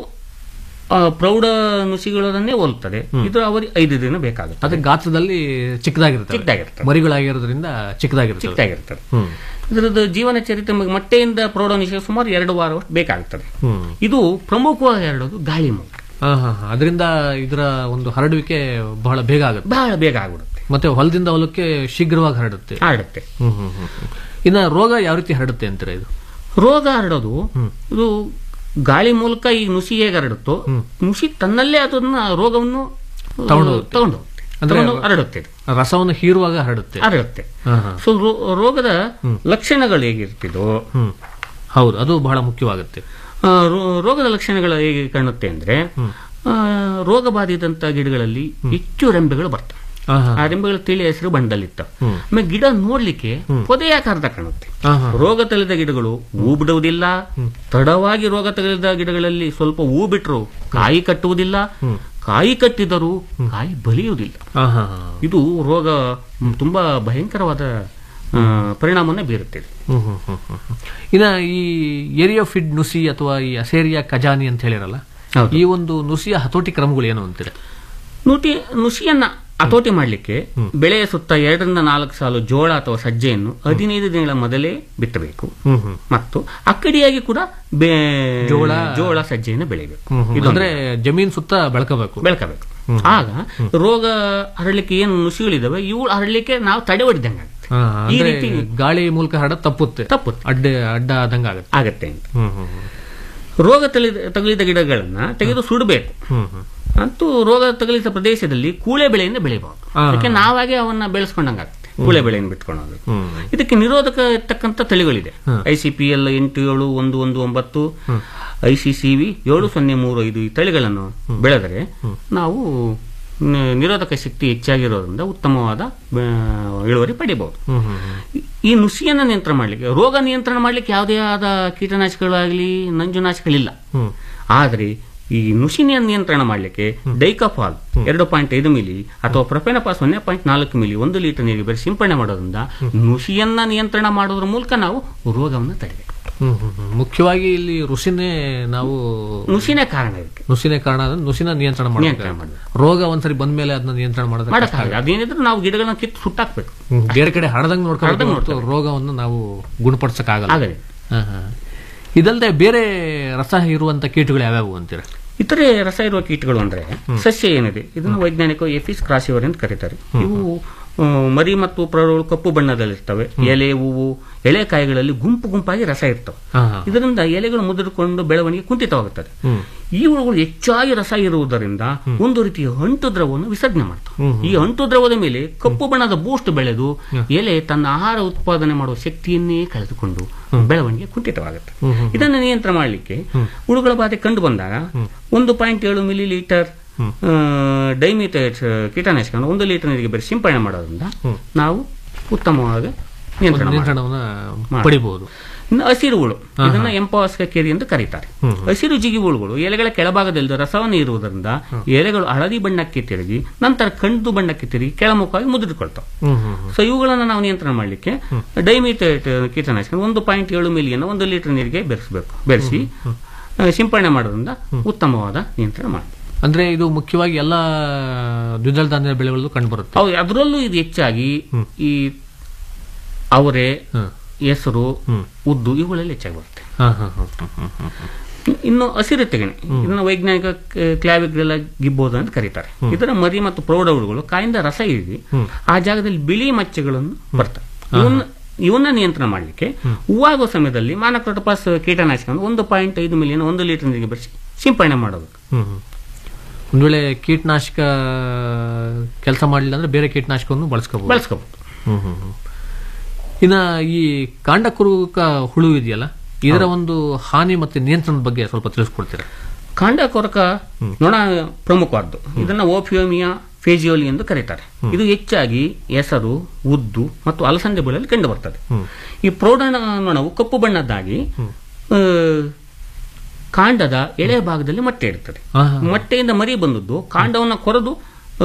ಆ, ಪ್ರೌಢ ನುಸಿಗಳನ್ನೇ ಹೋಲುತ್ತದೆ ಇದು ಅವರಿಗೆ ಐದು ದಿನ ಬೇಕಾಗುತ್ತೆ ಅದೇ ಗಾತ್ರದಲ್ಲಿ ಚಿಕ್ಕದಾಗಿರುತ್ತೆ ಚಿಕ್ಕದಾಗಿರ್ತವೆ. ಮರಿಗಳಾಗಿರೋದ್ರಿಂದ ಚಿಕ್ಕದಾಗಿರುತ್ತೆ ಚಿಕ್ಕದಾಗಿರ್ತದೆ ಹ್ಮ್ ಇದರದ್ದು ಜೀವನ ಚರಿತ್ರೆ ಮ- ಮೊಟ್ಟೆಯಿಂದ ಪ್ರೌಢ ನುಸಿಗೆ ಸುಮಾರು ಎರಡು ವಾರವಷ್ಟು ಬೇಕಾಗುತ್ತದೆ ಹ್ಮ್ ಇದು ಪ್ರಮುಖವಾಗಿ ಹರಡೋದು ಗಾಳಿ ಮೂಲಕ ಹಾ ಹಾ ಹಾ. ಅದರಿಂದ ಇದರ ಒಂದು ಹರಡುವಿಕೆ ಬಹಳ ಬೇಗ ಆಗುತ್ತೆ ಬಹಳ ಬೇಗ ಆಗ್ಬಿಡುತ್ತೆ ಮತ್ತೆ ಹೊಲದಿಂದ ಹೊಲಕ್ಕೆ ಶೀಘ್ರವಾಗಿ ಹರಡುತ್ತೆ ಹರಡುತ್ತೆ ಹ್ಮ್ ಹ್ಮ್ ಹ್ಮ್ ಹ್ಮ್. ಇನ್ನ ರೋಗ ಯಾವ ರೀತಿ ಹರಡುತ್ತೆ ಅಂತೀರಾ ಇದು ರೋಗ ಹರಡೋದು ಇದು ಗಾಳಿ ಮೂಲಕ ಈ ನುಸಿ ಹೇಗೆ ಹರಡುತ್ತೋ ನುಸಿ ತನ್ನಲ್ಲೇ ಅದನ್ನ ರೋಗವನ್ನು ತಗೊಂಡು ಹೋಗುತ್ತೆ. ತಗೊಂಡು ಹೋಗುತ್ತೆ. ಅಂದ್ರೆ ತಗೊಂಡು ಹರಡುತ್ತೆ ಇದು. ರಸವನ್ನು ಹೀರುವಾಗ ಹರಡುತ್ತೆ ಹರಡುತ್ತೆ ಹಾ, ಹಾ. ಸೊ ರೋಗದ ಲಕ್ಷಣಗಳು ಹೇಗಿರ್ತಿದೋ ಹ್ಮ್ ಹೌದು ಅದು ಬಹಳ ಮುಖ್ಯವಾಗುತ್ತೆ ಆ, ರೋ- ರೋಗದ ಲಕ್ಷಣಗಳು ಹೇಗೆ ಕಾಣುತ್ತೆ ಅಂದ್ರೆ ಆ, ರೋಗ ಬಾಧಿದಂತ ಗಿಡಗಳಲ್ಲಿ ಹೆಚ್ಚು ರೆಂಬೆಗಳು ಬರ್ತವೆ ಹಾ, ಹಾ. ಆ ರೆಂಬೆಗಳು ತಿಳಿ ಹೆಸರು ಬಂಡಲಿರ್ತವೆ ಆಮೇಲೆ ಗಿಡ ನೋಡ್ಲಿಕ್ಕೆ ಪೊದೆಯಾಕಾರದ ಕಾಣುತ್ತೆ ಹಾ, ಹಾ. ರೋಗ ತಳೆದ ಗಿಡಗಳು ಹೂ ಬಿಡುವುದಿಲ್ಲ ತಡವಾಗಿ ರೋಗ ತಗುಲಿದ ಗಿಡಗಳಲ್ಲಿ ಸ್ವಲ್ಪ ಹೂ ಬಿಟ್ರು ಕಾಯಿ ಕಟ್ಟುವುದಿಲ್ಲ ಕಾಯಿ ಕಟ್ಟಿದರೂ ಕಾಯಿ ಬಲಿಯುವುದಿಲ್ಲ ಹಾ, ಹಾ, ಹಾ. ಇದು ರೋಗ ಮ್, ತುಂಬಾ ಭಯಂಕರವಾದ ಆ, ಪರಿಣಾಮವನ್ನು ಬೀರುತ್ತಿದೆ ಹ್ಮ್, ಹ್ಮ್, ಹ್ಮ್, ಹ್ಮ್, ಹ್ಮ್. ಇನ್ನ ಈ ಏರಿಯಾ ಫಿಡ್ ನುಸಿ ಅಥವಾ ಈ ಅಸೇರಿಯಾ ಖಜಾನಿ ಅಂತ ಹೇಳಿರಲ್ಲ ಹೌದು. ಈ ಒಂದು ನುಸಿಯ ಹತೋಟಿ ಕ್ರಮಗಳು ಏನು ಅಂತೀರ ನುಟಿ ನುಸಿಯನ್ನ ಹತೋಟಿ ಮಾಡಲಿಕ್ಕೆ ಬೆಳೆಯ ಸುತ್ತ ಎರಡರಿಂದ ನಾಲ್ಕು ಸಾಲು ಜೋಳ ಅಥವಾ ಸಜ್ಜೆಯನ್ನು ಹದಿನೈದು ದಿನಗಳ ಮೊದಲೇ ಬಿತ್ತಬೇಕು ಹ್ಮ್ ಹ್ಮ್ ಮತ್ತು ಅಕ್ಕಡಿಯಾಗಿ ಕೂಡ ಬೆ- ಜೋಳ ಜೋಳ ಸಜ್ಜೆಯನ್ನು ಬೆಳೆಯಬೇಕು ಹ್ಮ್, ಹ್ಮ್. ಅಂದ್ರೆ ಜಮೀನ್ ಸುತ್ತ ಬೆಳಕಬೇಕು ಬೆಳಕಬೇಕು ಆಗ ರೋಗ ಹರಡಲಿಕ್ಕೆ ಏನು ನುಸಿಗಳಿದಾವೆ ಇವು ಹರಡಲಿಕ್ಕೆ ನಾವು ತಡೆ ಹೊಡಿದಂಗೆ ಆಗುತ್ತೆ ಹಾ, ಈ ಅಂದ್ರೆ ರೀತಿ ಗಾಳಿ ಮೂಲಕ ಹರಡ ತಪ್ಪುತ್ತೆ ತಪ್ಪುತ್ತೆ ಅಡ್ಡ ಅಡ್ಡ ಆದಂಗ ಆಗತ್ತೆ ಆಗತ್ತೆ ಅಂತ ಹ್ಮ್ ಹ್ಮ್ ಹ್ಮ್. ರೋಗ ತಗಲಿದ ತಗುಲಿದ ಗಿಡಗಳನ್ನ ತೆಗೆದು ಸುಡಬೇಕು ಹ್ಮ್ ಹ್ಮ್ ಅಂತೂ ರೋಗ ತಗುಲಿದ ಪ್ರದೇಶದಲ್ಲಿ ಕೂಳೆ ಬೆಳೆಯಿಂದ ಬೆಳಿಬಹುದು ಆ. ಅದಕ್ಕೆ ನಾವಾಗೆ ಅವನ್ನ ಬೆಳೆಸ್ಕೊಂಡಂಗಾಗುತ್ತೆ ಕೂಳೆ ಬೆಳೆಯನ್ನು ಬಿಟ್ಕೊಳ್ಳೋದು ಹ್ಮ್. ಇದಕ್ಕೆ ನಿರೋಧಕ ಇರ್ತಕ್ಕಂಥ ತಳಿಗಳಿದೆ ಐ ಸಿ ಪಿ ಎಲ್ ಎಂಟು ಏಳು ಒಂದು ಒಂದು ಒಂಬತ್ತು ಐ ಸಿ ಸಿ ವಿ ಏಳು ಸೊನ್ನೆ ಮೂರು ಐದು ಈ ತಳಿಗಳನ್ನು ಬೆಳೆದರೆ ನಾವು ನ- ನಿರೋಧಕ ಶಕ್ತಿ ಹೆಚ್ಚಾಗಿರೋದ್ರಿಂದ ಉತ್ತಮವಾದ ಆ, ಇಳುವರಿ ಪಡಿಬಹುದು ಹ್ಮ್ ಹ್ಮ್ ಹ್ಮ್. ಈ- ಈ ನುಸಿಯನ್ನು ನಿಯಂತ್ರಣ ಮಾಡಲಿಕ್ಕೆ ರೋಗ ನಿಯಂತ್ರಣ ಮಾಡಲಿಕ್ಕೆ ಯಾವುದೇ ಆದ ಕೀಟನಾಶಕಗಳಾಗಲಿ ನಂಜುನಾಶಕಗಳಿಲ್ಲ ಹ್ಮ್. ಆದರೆ ಈ ನುಸಿನ ನಿಯಂತ್ರಣ ಮಾಡಲಿಕ್ಕೆ ಡೈಕಫಾಲ್ ಎರಡು ಪಾಯಿಂಟ್ ಐದು ಮಿಲಿ ಅಥವಾ ಪ್ರೊಫೆನಪಾಸ್ ಸೊನ್ನೆ ಪಾಯಿಂಟ್ ನಾಲ್ಕು ಮಿಲಿ ಒಂದು ಲೀಟರ್ ನೀರಿಗೆ ಬೆರೆಸಿ ಸಿಂಪಡಣೆ ಮಾಡೋದ್ರಿಂದ ನುಸಿಯನ್ನ ನಿಯಂತ್ರಣ ಮಾಡೋದ್ರ ಮೂಲಕ ನಾವು ರೋಗವನ್ನು ತಡೆಯಬೇಕು ಹ್ಮ್ ಹ್ಮ್ ಹ್ಮ್. ಮುಖ್ಯವಾಗಿ ಇಲ್ಲಿ ರುಸಿನೇ ನಾವು ನುಸಿನೇ ಕಾರಣ ಇದಕ್ಕೆ ನುಸಿನೇ ಕಾರಣ ಅಂದ್ರೆ ನುಸಿನ ನಿಯಂತ್ರಣ ನಿಯಂತ್ರಣ ಮಾಡಬೇಕು ಮಾಡ್ಬೇಕು. ರೋಗ ಒಂದ್ಸರಿ ಬಂದ ಮೇಲೆ ಅದನ್ನ ನಿಯಂತ್ರಣ ಮಾಡೋದಕ್ಕೆ ಕಷ್ಟ ಮಾಡಕ್ಕಾಗಲ್ಲ ಅದೇನಿದ್ರು ನಾವು ಗಿಡಗಳನ್ನ ಕಿತ್ತು ಸುಟ್ಟಾಕ್ಬೇಕು ಹ್ಮ್. ಬೇರೆ ಕಡೆ ಹರದಂಗ್ ಹರಡ್ದಂಗ್ ನೋಡ್ಕೊಂಡು ನೋಡ್ಕೊಬೇಕು. ರೋಗವನ್ನು ನಾವು ಗುಣಪಡಿಸಕ್ಕಾಗಲ್ಲ ಆಗಲಿ ಹಾ, ಹಾ. ಇದಲ್ಲದೆ ಬೇರೆ ರಸ ಇರುವಂತ ಕೀಟಗಳು ಯಾವ್ಯಾವು ಅಂತೀರ ಇತರೆ ರಸ ಇರುವ ಕೀಟಗಳು ಅಂದ್ರೆ ಸಸ್ಯ ಏನಿದೆ ಇದನ್ನು ವೈಜ್ಞಾನಿಕ ಎಫಿಸ್ ಕ್ರಾಸಿವರ್ ಅಂತ ಕರೀತಾರೆ ಇವು ಆ, ಮರಿ ಮತ್ತು ಪ್ರೌಢಗಳು ಕಪ್ಪು ಬಣ್ಣದಲ್ಲಿರ್ತವೆ ಎಲೆ ಹೂವು ಎಳೆ ಕಾಯಿಗಳಲ್ಲಿ ಗುಂಪು ಗುಂಪಾಗಿ ರಸ ಇರ್ತವೆ ಹಾ, ಹಾ. ಇದರಿಂದ ಎಲೆಗಳು ಮುದುರಿಕೊಂಡು ಬೆಳವಣಿಗೆ ಕುಂಠಿತವಾಗುತ್ತದೆ ಈ ಹುಳುಗಳು ಹೆಚ್ಚಾಗಿ ರಸ ಇರುವುದರಿಂದ ಒಂದು ರೀತಿಯ ಅಂಟು ದ್ರವವನ್ನು ವಿಸರ್ಜನೆ ಮಾಡ್ತವೆ ಈ ಅಂಟು ದ್ರವದ ಮೇಲೆ ಕಪ್ಪು ಬಣ್ಣದ ಬೂಸ್ಟ್ ಬೆಳೆದು ಎಲೆ ತನ್ನ ಆಹಾರ ಉತ್ಪಾದನೆ ಮಾಡುವ ಶಕ್ತಿಯನ್ನೇ ಕಳೆದುಕೊಂಡು ಬೆಳವಣಿಗೆ ಕುಂಠಿತವಾಗುತ್ತೆ ಇದನ್ನು ನಿಯಂತ್ರಣ ಮಾಡಲಿಕ್ಕೆ ಹುಳುಗಳ ಬಾಧೆ ಕಂಡು ಬಂದಾಗ ಒಂದು ಪಾಯಿಂಟ್ ಏಳು ಮಿಲಿ ಲೀಟರ್ ಡೈಮಿಥೇಟ್ ಕೀಟನಾಶಕವನ್ನು ಒಂದು ಲೀಟರ್ ನೀರಿಗೆ ಬೆರೆಸಿ ಸಿಂಪಡಣೆ ಮಾಡೋದ್ರಿಂದ ನಾವು ಉತ್ತಮವಾಗಿ ನಿಯಂತ್ರಣ ಮಾಡಬಹುದು. ನಿಯಂತ್ರಣವನ್ನ ಪಡಿಬಹುದು ಇನ್ನು ಹಸಿರು ಹುಳು ಇದನ್ನ ಎಂಪಾಸ್ಕ ಕೇರಿ ಎಂದು ಕರೀತಾರೆ ಹಸಿರು ಜಿಗಿ ಹುಳುಗಳು ಎಲೆಗಳ ಕೆಳಭಾಗದಲ್ಲಿ ರಸವನ್ನು ಇರುವುದರಿಂದ ಎಲೆಗಳು ಹಳದಿ ಬಣ್ಣಕ್ಕೆ ತಿರುಗಿ ನಂತರ ಕಂದು ಬಣ್ಣಕ್ಕೆ ತಿರುಗಿ ಕೆಳಮುಖವಾಗಿ ಮುದುರಿಕೊಳ್ತಾವೆ ಹ್ಮ್ ಹ್ಮ್ ಹ್ಮ್. ಸೊ ಇವುಗಳನ್ನು ನಾವು ನಿಯಂತ್ರಣ ಮಾಡಲಿಕ್ಕೆ ಡೈಮಿಥೇಟ್ ಕೀಟನಾಶಕ ಒಂದು ಪಾಯಿಂಟ್ ಏಳು ಮಿಲಿಯನ್ನು ಒಂದು ಲೀಟರ್ ನೀರಿಗೆ ಬೆರೆಸಬೇಕು ಬೆರೆಸಿ ಆ, ಸಿಂಪಡಣೆ ಮಾಡೋದ್ರಿಂದ ಉತ್ತಮವಾದ ನಿಯಂತ್ರಣ ಮಾಡಿ ಅಂದ್ರೆ ಇದು ಮುಖ್ಯವಾಗಿ ಎಲ್ಲಾ ದ್ವಿದಳ ಧಾನ್ಯ ಬೆಳೆಗಳು ಕಂಡು ಬರುತ್ತೆ ಹೌದು ಅದರಲ್ಲೂ ಇದು ಹೆಚ್ಚಾಗಿ ಈ ಅವರೆ ಹೆಸರು ಉದ್ದು ಇವುಗಳಲ್ಲಿ ಹೆಚ್ಚಾಗಿ ಬರುತ್ತೆ ಹಾ ಹಾ ಹಾ ಹಾ ಹಾ ಹಾ ಇನ್ನು ಹಸಿರು ತೆಗಣೆ ಇದನ್ನ ವೈಜ್ಞಾನಿಕ ಕ್ಲಾವಿಗ್ರೆಲ್ಲ ಗಿಬ್ಬೋದ ಅಂತ ಕರೀತಾರೆ ಇದರ ಮರಿ ಮತ್ತು ಪ್ರೌಢವುಗಳು ಕಾಯಿಂದ ರಸ ಇಳಿದು ಆ ಜಾಗದಲ್ಲಿ ಬಿಳಿ ಮಚ್ಚೆಗಳನ್ನು ಬರ್ತವೆ ಇವನ್ನ ಇವನ್ನ ನಿಯಂತ್ರಣ ಮಾಡಲಿಕ್ಕೆ ಹೂವಾಗುವ ಸಮಯದಲ್ಲಿ ಮಾನಕ್ರೋಟೋಪಾಸ್ ಕೀಟನಾಶಕ ಒಂದು ಪಾಯಿಂಟ್ ಐದು ಮಿಲಿಯನ್ ಒಂದು ಲೀಟರ್ ನೀರಿಗೆ ಬೆರೆಸಿ ಸಿಂಪಡಣೆ ಮಾಡೋದು ಹ್ಮ್ ಹ್ಮ್. ಒಂದ್ ವೇಳೆ ಕೀಟನಾಶಕ ಕೆಲಸ ಮಾಡಲಿಲ್ಲ ಅಂದ್ರೆ ಬೇರೆ ಕೀಟನಾಶಕವನ್ನು ಬಳಸ್ಕೋಬಹುದು ಬಳಸ್ಕೋಬಹುದು ಹ್ಮ್ ಹ್ಮ್ ಹ್ಮ್. ಇನ್ನ ಈ ಕಾಂಡಕುರುಕ ಹುಳು ಇದೆಯಲ್ಲ ಇದರ ಒಂದು ಹಾನಿ ಮತ್ತೆ ನಿಯಂತ್ರಣದ ಬಗ್ಗೆ ಸ್ವಲ್ಪ ತಿಳಿಸ್ಕೊಡ್ತೀರಾ ಕಾಂಡ ಕೊರಕ ನೊಣ ಪ್ರಮುಖವಾದ್ದು ಇದನ್ನ ಓಫಿಯೋಮಿಯಾ ಫೇಜಿಯೋಲಿ ಎಂದು ಕರೀತಾರೆ ಇದು ಹೆಚ್ಚಾಗಿ ಹೆಸರು ಉದ್ದು ಮತ್ತು ಅಲಸಂದೆ ಬೆಳೆಯಲ್ಲಿ ಕಂಡು ಬರ್ತದೆ ಈ ಪ್ರೌಢ ನೊಣವು ಕಪ್ಪು ಬಣ್ಣದ್ದಾಗಿ ಆ, ಕಾಂಡದ ಎಳೆಯ ಭಾಗದಲ್ಲಿ ಮೊಟ್ಟೆ ಇಡುತ್ತದೆ ಹಾ, ಹಾ. ಮೊಟ್ಟೆಯಿಂದ ಮರಿ ಬಂದದ್ದು ಕಾಂಡವನ್ನು ಕೊರೆದು ಆ,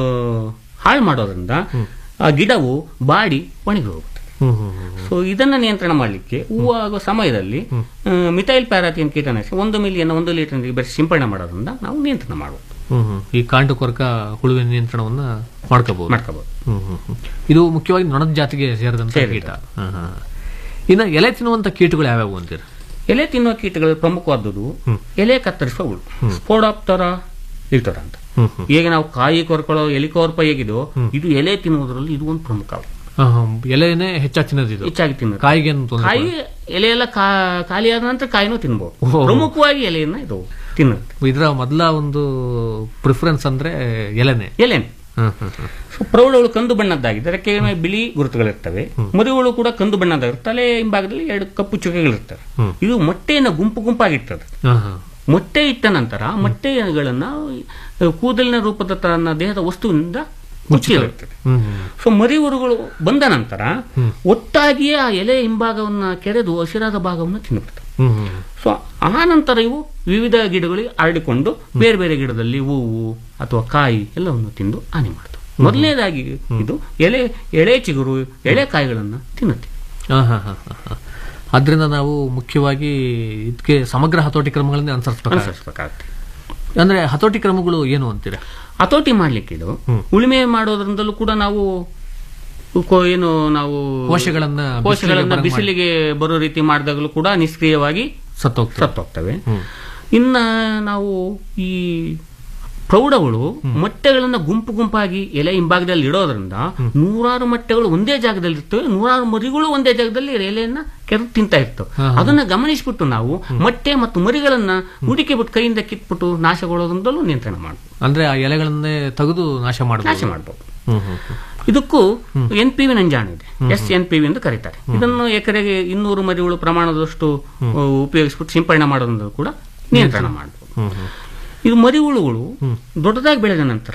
ಹಾಳು ಮಾಡೋದ್ರಿಂದ ಆ ಗಿಡವು ಬಾಡಿ ಒಣಗಿ ಹೋಗುತ್ತೆ ಹ್ಮ್ ಹ್ಮ್ ಹ್ಮ್. ಸೊ ಇದನ್ನ ನಿಯಂತ್ರಣ ಮಾಡಲಿಕ್ಕೆ ಹೂವು ಆಗೋ ಸಮಯದಲ್ಲಿ ಆ, ಮಿಥೈಲ್ ಪ್ಯಾರಾಥಿಯನ್ ಕೀಟನಾಶಕ ಒಂದು ಮಿಲಿಯನ್ ಒಂದು ಲೀಟರ್ ನೀರಿಗೆ ಬೆರೆಸಿ ಸಿಂಪಡಣೆ ಮಾಡೋದ್ರಿಂದ ನಾವು ನಿಯಂತ್ರಣ ಮಾಡಬಹುದು ಹ್ಮ್ ಹ್ಮ್. ಈ ಕಾಂಡಕೊರಕ ಹುಳುವಿನ ನಿಯಂತ್ರಣವನ್ನ ಮಾಡ್ಕೋಬಹುದು ಮಾಡ್ಕೋಬಹುದು ಹ್ಮ್ ಹ್ಮ್ ಹ್ಮ್. ಇದು ಮುಖ್ಯವಾಗಿ ನೊಣದ ಜಾತಿಗೆ ಸೇರಿದಂತ ಸೇರಿದ. ಕೀಟ ಹಾ, ಹಾ. ಇನ್ನ ಎಲೆ ತಿನ್ನುವಂತ ಕೀಟಗಳು ಯಾವ್ಯಾವು ಅಂತೀರ ಎಲೆ ತಿನ್ನುವ ಕೀಟಗಳು ಪ್ರಮುಖವಾದುದು ಎಲೆ ಕತ್ತರಿಸುವ ಹುಳು ಸ್ಪೋಡಾಪ್ತರ ಇರ್ತಾರ ಅಂತ ಹ್ಮ್ ಹ್ಮ್. ಈಗ ನಾವು ಕಾಯಿ ಕೊರ್ಕೊಳ್ಳೋ ಎಲೆ ಕೊರ್ಪ ಹೇಗಿದೋ ಇದು ಎಲೆ ತಿನ್ನುವುದರಲ್ಲಿ ಇದು ಒಂದು ಪ್ರಮುಖ ಹಾ, ಹಾ. ಎಲೆನೇ ಹೆಚ್ಚಾಗಿ ತಿನ್ನೋದು ಇದು ಹೆಚ್ಚಾಗಿ ತಿನ್ನೋದು ಕಾಯಿಗೆ ಏನು ತೊಂದ್ರೆ ಕಾಯಿ ಎಲೆ ಎಲ್ಲ ಕಾ- ಖಾಲಿ ಆದ ನಂತರ ಕಾಯಿನೂ ತಿನ್ಬಹುದು ಓಹೋ. ಪ್ರಮುಖವಾಗಿ ಎಲೆಯನ್ನ ಇದು ತಿನ್ನುತ್ತೆ ಕೊಡಲ್ಲ. ಇದರ ಮೊದಲ ಒಂದು ಪ್ರಿಫರೆನ್ಸ್ ಅಂದ್ರೆ ಎಲೆನೆ ಎಲೆನೆ ಹ್ಮ್ ಹ್ಮ್ ಹ್ಮ್. ಸೊ ಪ್ರೌಢಗಳು ಕಂದು ಬಣ್ಣದ್ದಾಗಿದೆ ಅದಕ್ಕೆ ಬಿಳಿ ಗುರುತುಗಳಿರ್ತವೆ ಮರಿಗಳು ಕೂಡ ಕಂದು ಬಣ್ಣದ್ದಾಗಿರುತ್ತೆ ತಲೆ ಹಿಂಭಾಗದಲ್ಲಿ ಎರಡು ಕಪ್ಪು ಚುಕ್ಕೆಗಳಿರ್ತವೆ ಹ್ಮ್. ಇದು ಮೊಟ್ಟೆಯನ್ನು ಗುಂಪು ಗುಂಪಾಗಿರ್ತದೆ ಹಾ, ಹಾ. ಮೊಟ್ಟೆ ಇಟ್ಟ ನಂತರ ಮೊಟ್ಟೆಗಳನ್ನ ಕೂದಲಿನ ರೂಪದ ತನ್ನ ದೇಹದ ವಸ್ತುವಿನಿಂದ ಮುಚ್ಚಿರುತ್ತದೆ ಹ್ಮ್ ಹ್ಮ್. ಸೊ ಮರಿಹುರುಗಳು ಬಂದ ನಂತರ ಒಟ್ಟಾಗಿಯೇ ಆ ಎಲೆ ಹಿಂಭಾಗವನ್ನ ಕೆರೆದು ಹಸಿರಾದ ಭಾಗವನ್ನು ತಿನ್ನುತ್ತದೆ ಹ್ಮ್ ಹ್ಮ್. ಸೊ ಆ ನಂತರ ಇವು ವಿವಿಧ ಗಿಡಗಳಿಗೆ ಹರಡಿಕೊಂಡು ಬೇರೆ ಬೇರೆ ಗಿಡದಲ್ಲಿ ಹೂವು ಅಥವಾ ಕಾಯಿ ಎಲ್ಲವನ್ನು ತಿಂದು ಹಾನಿ ಮಾಡ್ತವೆ ಮೊದಲನೇದಾಗಿ ಇದು ಎಲೆ ಎಳೆ ಚಿಗುರು ಎಳೆ ಕಾಯಿಗಳನ್ನು ತಿನ್ನುತ್ತೆ ಹಾ, ಹಾ, ಹಾ, ಹಾ, ಹಾ. ಆದ್ರಿಂದ ನಾವು ಮುಖ್ಯವಾಗಿ ಇದಕ್ಕೆ ಸಮಗ್ರ ಹತೋಟಿ ಕ್ರಮಗಳನ್ನೇ ಅನುಸರಿಸಬೇಕು ಅನುಸರಿಸಬೇಕಾಗುತ್ತೆ ಅಂದ್ರೆ ಹತೋಟಿ ಕ್ರಮಗಳು ಏನು ಅಂತೀರಾ ಹತೋಟಿ ಮಾಡ್ಲಿಕ್ಕೆ ಇದು ಉಳುಮೆ ಮಾಡೋದ್ರಿಂದಲೂ ಕೂಡ ನಾವು ಕೋ- ಏನು ನಾವು ಕೋಶಗಳನ್ನ ಕೋಶಗಳನ್ನ ಬಿಸಿಲಿಗೆ ಬಿಸಿಲಿಗೆ ಬರೋ ರೀತಿ ಮಾಡಿದಾಗಲೂ ಕೂಡ ನಿಷ್ಕ್ರಿಯವಾಗಿ ಸತ್ತೋಗ್ತದೆ ಸತ್ತೋಗ್ತವೆ ಇನ್ನ ನಾವು ಈ ಪ್ರೌಢಗಳು ಮೊಟ್ಟೆಗಳನ್ನ ಗುಂಪು ಗುಂಪಾಗಿ ಎಲೆ ಹಿಂಭಾಗದಲ್ಲಿ ಇಡೋದ್ರಿಂದ ನೂರಾರು ಮೊಟ್ಟೆಗಳು ಒಂದೇ ಜಾಗದಲ್ಲಿ ಇರ್ತವೆ ನೂರಾರು ಮರಿಗಳು ಒಂದೇ ಜಾಗದಲ್ಲಿ ಎಲೆಯನ್ನ ಕೆರೆದು ತಿಂತಾ ಇರ್ತವೆ ಅದನ್ನ ಗಮನಿಸ್ಬಿಟ್ಟು ನಾವು ಮೊಟ್ಟೆ ಮತ್ತು ಮರಿಗಳನ್ನ ಹುಡುಕಿ ಬಿಟ್ಟು ಕೈಯಿಂದ ಕಿತ್ಬಿಟ್ಟು ನಾಶಗೊಳ್ಳೋದ್ರಿಂದಲೂ ನಿಯಂತ್ರಣ ಮಾಡಬಹುದು ಅಂದ್ರೆ ಆ ಎಲೆಗಳನ್ನೇ ತೆಗೆದು ನಾಶ ನಾಶ ಮಾಡಬಹುದು ಮಾಡಬಹುದು ಹ್ಮ್ ಹ್ಮ್ ಹ್ಮ್. ಇದಕ್ಕೂ ಎನ್ ಪಿ ವಿ ನಂಜಾಣು ಇದೆ ಎಸ್ ಎನ್ ಪಿ ವಿ ಎಂದು ಕರೀತಾರೆ ಇದನ್ನು ಎಕರೆಗೆ ಇನ್ನೂರು ಮರಿಗಳು ಪ್ರಮಾಣದಷ್ಟು ಆ, ಉಪಯೋಗಿಸ್ಬಿಟ್ಟು ಸಿಂಪಡಣೆ ಮಾಡೋದ್ರಿಂದ ಕೂಡ ನಿಯಂತ್ರಣ ಮಾಡಬಹುದು ಹ್ಮ್ ಹ್ಮ್. ಇದು ಮರಿ ಹುಳುಗಳು ದೊಡ್ಡದಾಗಿ ಬೆಳೆದ ನಂತರ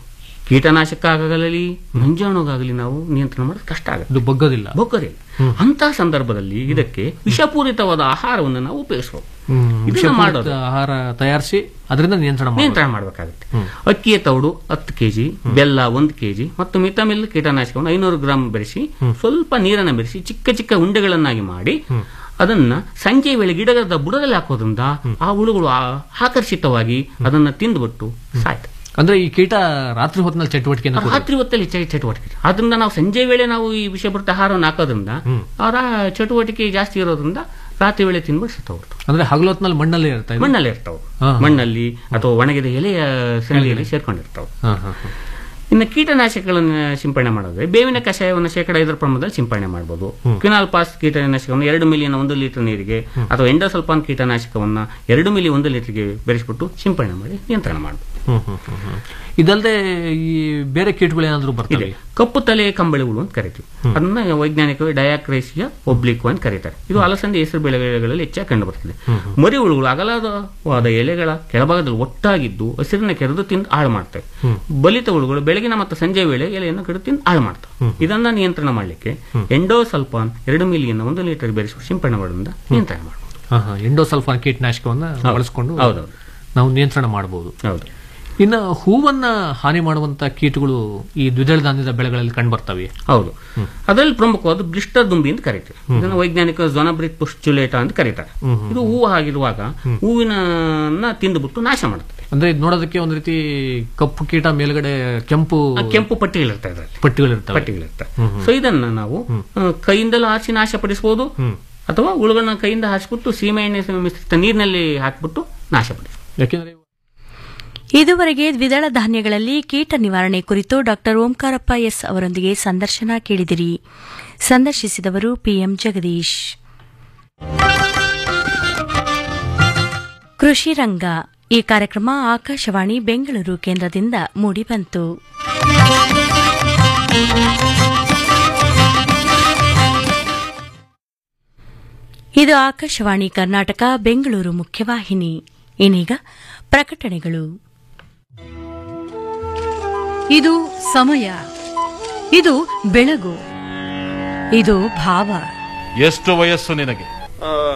ಕೀಟನಾಶಕ ಆಗಲಿ ನಂಜಾಣುಗಾಗಲಿ ನಾವು ನಿಯಂತ್ರಣ ಮಾಡೋದು ಕಷ್ಟ ಆಗುತ್ತೆ ಇದು ಬಗ್ಗೋದಿಲ್ಲ ಬೊಕ್ಕರೆ ಅಂತಹ ಸಂದರ್ಭದಲ್ಲಿ ಇದಕ್ಕೆ ವಿಷಪೂರಿತವಾದ ಆಹಾರವನ್ನು ನಾವು ಉಪಯೋಗಿಸಬಹುದು ಹ್ಮ್. ಇದನ್ನ ವಿಷಪೂರಿತ ಮಾಡೋದು ಆಹಾರ ತಯಾರಿಸಿ ಅದರಿಂದ ನಿಯಂತ್ರಣ ಮಾಡಿ ನಿಯಂತ್ರಣ ಮಾಡಬೇಕಾಗುತ್ತೆ ಅಕ್ಕಿಯ ತೌಡು ಹತ್ತು ಕೆಜಿ ಬೆಲ್ಲ ಒಂದು ಕೆಜಿ ಮತ್ತು ಮಿತಮಿಲ್ ಕೀಟನಾಶಕವನ್ನು ಐನೂರು ಗ್ರಾಂ ಬೆರೆಸಿ ಸ್ವಲ್ಪ ನೀರನ್ನು ಬೆರೆಸಿ ಚಿಕ್ಕ ಚಿಕ್ಕ ಉಂಡೆಗಳನ್ನಾಗಿ ಮಾಡಿ ಅದನ್ನ ಸಂಜೆ ವೇಳೆ ಗಿಡದ ಬುಡದಲ್ಲಿ ಹಾಕೋದ್ರಿಂದ ಆ ಹುಳುಗಳು ಆ- ಆಕರ್ಷಿತವಾಗಿ ಅದನ್ನ ತಿಂದುಬಿಟ್ಟು ಸಾಯ್ತವೆ ಅಂದ್ರೆ ಈ ಕೀಟ ರಾತ್ರಿ ಹೊತ್ತಿನಲ್ಲಿ ಚಟುವಟಿಕೆ ರಾತ್ರಿ ಹೊತ್ತಲ್ಲಿ ಹೆಚ್ಚಾಗಿ ಚಟುವಟಿಕೆ ಆದ್ರಿಂದ ನಾವು ಸಂಜೆ ವೇಳೆ ನಾವು ಈ ವಿಷಭರಿತ ಆಹಾರವನ್ನು ಹಾಕೋದ್ರಿಂದ ಅವರ ಚಟುವಟಿಕೆ ಜಾಸ್ತಿ ಇರೋದ್ರಿಂದ ರಾತ್ರಿ ವೇಳೆ ತಿನ್ಬಿಟ್ಟು ಸತ್ತೋಗ್ತವೆ ಅಂದ್ರೆ ಹಗಲು ಹೊತ್ತಿನಲ್ಲಿ ಮಣ್ಣಲ್ಲೇ ಇರ್ತಾ ಇದೆ ಮಣ್ಣಲ್ಲಿ ಇರ್ತಾವೆ ಹಾ, ಹಾ. ಮಣ್ಣಲ್ಲಿ ಅಥವಾ ಒಣಗಿದ ಎಲೆಯ ಸೆಣೆಯಲ್ಲಿ ಸೇರ್ಕೊಂಡಿರ್ತಾವೆ ಹಾ, ಹಾ, ಹಾ. ಇನ್ನು ಕೀಟನಾಶಕಗಳನ್ನು ಸಿಂಪಡಣೆ ಮಾಡೋದ್ರೆ ಬೇವಿನ ಕಷಾಯವನ್ನು ಶೇಕಡ ಐದರ ಪ್ರಮಾಣದಲ್ಲಿ ಸಿಂಪಡಣೆ ಮಾಡಬಹುದು ಕ್ವಿನಾಲ್ ಪಾಸ್ ಕೀಟನಾಶಕವನ್ನು ಎರಡು ಮಿಲಿಯನ್ ಒಂದು ಲೀಟರ್ ನೀರಿಗೆ ಅಥವಾ ಎಂಡೋಸಲ್ಫಾನ್ ಕೀಟನಾಶಕವನ್ನ ಎರಡು ಮಿಲಿ ಒಂದು ಲೀಟರ್ಗೆ ಬೆರೆಸಿಬಿಟ್ಟು ಸಿಂಪಡಣೆ ಮಾಡಿ ನಿಯಂತ್ರಣ ಮಾಡಬಹುದು ಹ್ಮ್, ಹ್ಮ್, ಹ್ಮ್, ಹ್ಮ್. ಇದಲ್ಲದೆ ಈ ಬೇರೆ ಕೀಟಗಳು ಏನಾದ್ರು ಇದೆ ಬರ್ತವೆ ಕಪ್ಪು ತಲೆ ಕಂಬಳಿ ಹುಳು ಅಂತ ಕರಿತೀವಿ ಅದನ್ನ ವೈಜ್ಞಾನಿಕವಾಗಿ ಡಯಾಕ್ರೇಸಿಯಾ ಒಬ್ಲಿಕ್ಕು ಅಂತ ಕರೀತಾರೆ ಇದು ಅಲಸಂದೆ ಹೆಸರು ಬೆಳೆಗಳಲ್ಲಿ ಹೆಚ್ಚಾಗಿ ಕಂಡು ಬರ್ತದೆ ಮರಿ ಹುಳುಗಳು ಅಗಲವಾದ ಎಲೆಗಳ ಕೆಳಭಾಗದಲ್ಲಿ ಒಟ್ಟಾಗಿದ್ದು ಹಸಿರಿನ ಕೆರೆದು ತಿಂದು ಹಾಳು ಮಾಡ್ತವೆ ಬಲಿತ ಹುಳುಗಳು ಬೆಳಗಿನ ಮತ್ತು ಸಂಜೆ ವೇಳೆ ಎಲೆಯನ್ನು ಕಡಿದು ತಿಂದು ಹಾಳು ಮಾಡ್ತವೆ ಇದನ್ನ ನಿಯಂತ್ರಣ ಮಾಡಲಿಕ್ಕೆ ಎಂಡೋಸಲ್ಫಾನ್ ಎರಡು ಮಿಲಿಯನ್ ಒಂದು ಲೀಟರ್ ಬೆರೆಸಿ ಸಿಂಪಡಣೆ ಮಾಡೋದ್ರಿಂದ ನಿಯಂತ್ರಣ ಮಾಡಬಹುದು ಹಾ, ಹಾ. ಎಂಡೋಸಲ್ಫಾನ್ ಕೀಟನಾಶಕವನ್ನ ಬಳಸ್ಕೊಂಡು ಹೌದೌದು ನಾವು ನಿಯಂತ್ರಣ ಮಾಡಬಹುದು ಹೌದು ಇನ್ನ ಹೂವನ್ನ ಹಾನಿ ಮಾಡುವಂತ ಕೀಟಗಳು ಈ ದ್ವಿದಳ ಧಾನ್ಯದ ಬೆಳೆಗಳಲ್ಲಿ ಕಂಡು ಬರ್ತವೆ ಹೌದು ಅದರಲ್ಲಿ ಪ್ರಮುಖವಾದ ಬ್ಲಿಸ್ಟರ್ ದುಂಬಿ ಅಂತ ಕರೀತೀವಿ ಇದನ್ನು ವೈಜ್ಞಾನಿಕ ಝೊನಬ್ರಿತ್ ಪುಸ್ಚುಲೇಟ ಅಂತ ಕರೀತಾರೆ ಇದು ಹೂವು ಆಗಿರುವಾಗ ಹೂವಿನ ತಿಂದುಬಿಟ್ಟು ನಾಶ ಮಾಡುತ್ತದೆ ಅಂದ್ರೆ ಇದು ನೋಡೋದಕ್ಕೆ ಒಂದ್ ರೀತಿ ಕಪ್ಪು ಕೀಟ ಮೇಲ್ಗಡೆ ಕೆಂಪು ಆ ಕೆಂಪು ಪಟ್ಟಿಗಳಿರ್ತವೆ ಇದರಲ್ಲಿ ಪಟ್ಟಿಗಳಿರ್ತವೆ ಪಟ್ಟಿಗಳಿರ್ತವೆ ಸೊ ಇದನ್ನ ನಾವು ಆ, ಕೈಯಿಂದಲೂ ಹಾಸಿ ನಾಶಪಡಿಸಬಹುದು ಅಥವಾ ಹುಳುಗಳನ್ನ ಕೈಯಿಂದ ಹಾಸ್ಬಿಟ್ಟು ಸೀಮೆ ಎಣ್ಣೆ ಮಿಶ್ರಿತ ನೀರಿನಲ್ಲಿ ಹಾಕ್ಬಿಟ್ಟು ನಾಶಪಡಿಸಬಹುದು ಯಾಕೆಂದ್ರೆ ಇದುವರೆಗೆ ದ್ವಿದಳ ಧಾನ್ಯಗಳಲ್ಲಿ ಕೀಟ ನಿವಾರಣೆ ಕುರಿತು ಡಾಕ್ಟರ್ ಓಂಕಾರಪ್ಪ ಎಸ್ ಅವರೊಂದಿಗೆ ಸಂದರ್ಶನ ಕೇಳಿದಿರಿ ಸಂದರ್ಶಿಸಿದವರು ಪಿಎಂ ಜಗದೀಶ್ ಕೃಷಿ ರಂಗ ಈ ಕಾರ್ಯಕ್ರಮ ಆಕಾಶವಾಣಿ ಬೆಂಗಳೂರು ಕೇಂದ್ರದಿಂದ ಮೂಡಿಬಂತು ಇದು ಆಕಾಶವಾಣಿ ಕರ್ನಾಟಕ ಬೆಂಗಳೂರು ಮುಖ್ಯವಾಹಿನಿ ಇನ್ನೀಗ ಪ್ರಕಟಣೆಗಳು ಇದು ಸಮಯ ಇದು ಬೆಳಗು ಇದು ಭಾವ ಎಷ್ಟು ವಯಸ್ಸು ನಿನಗೆ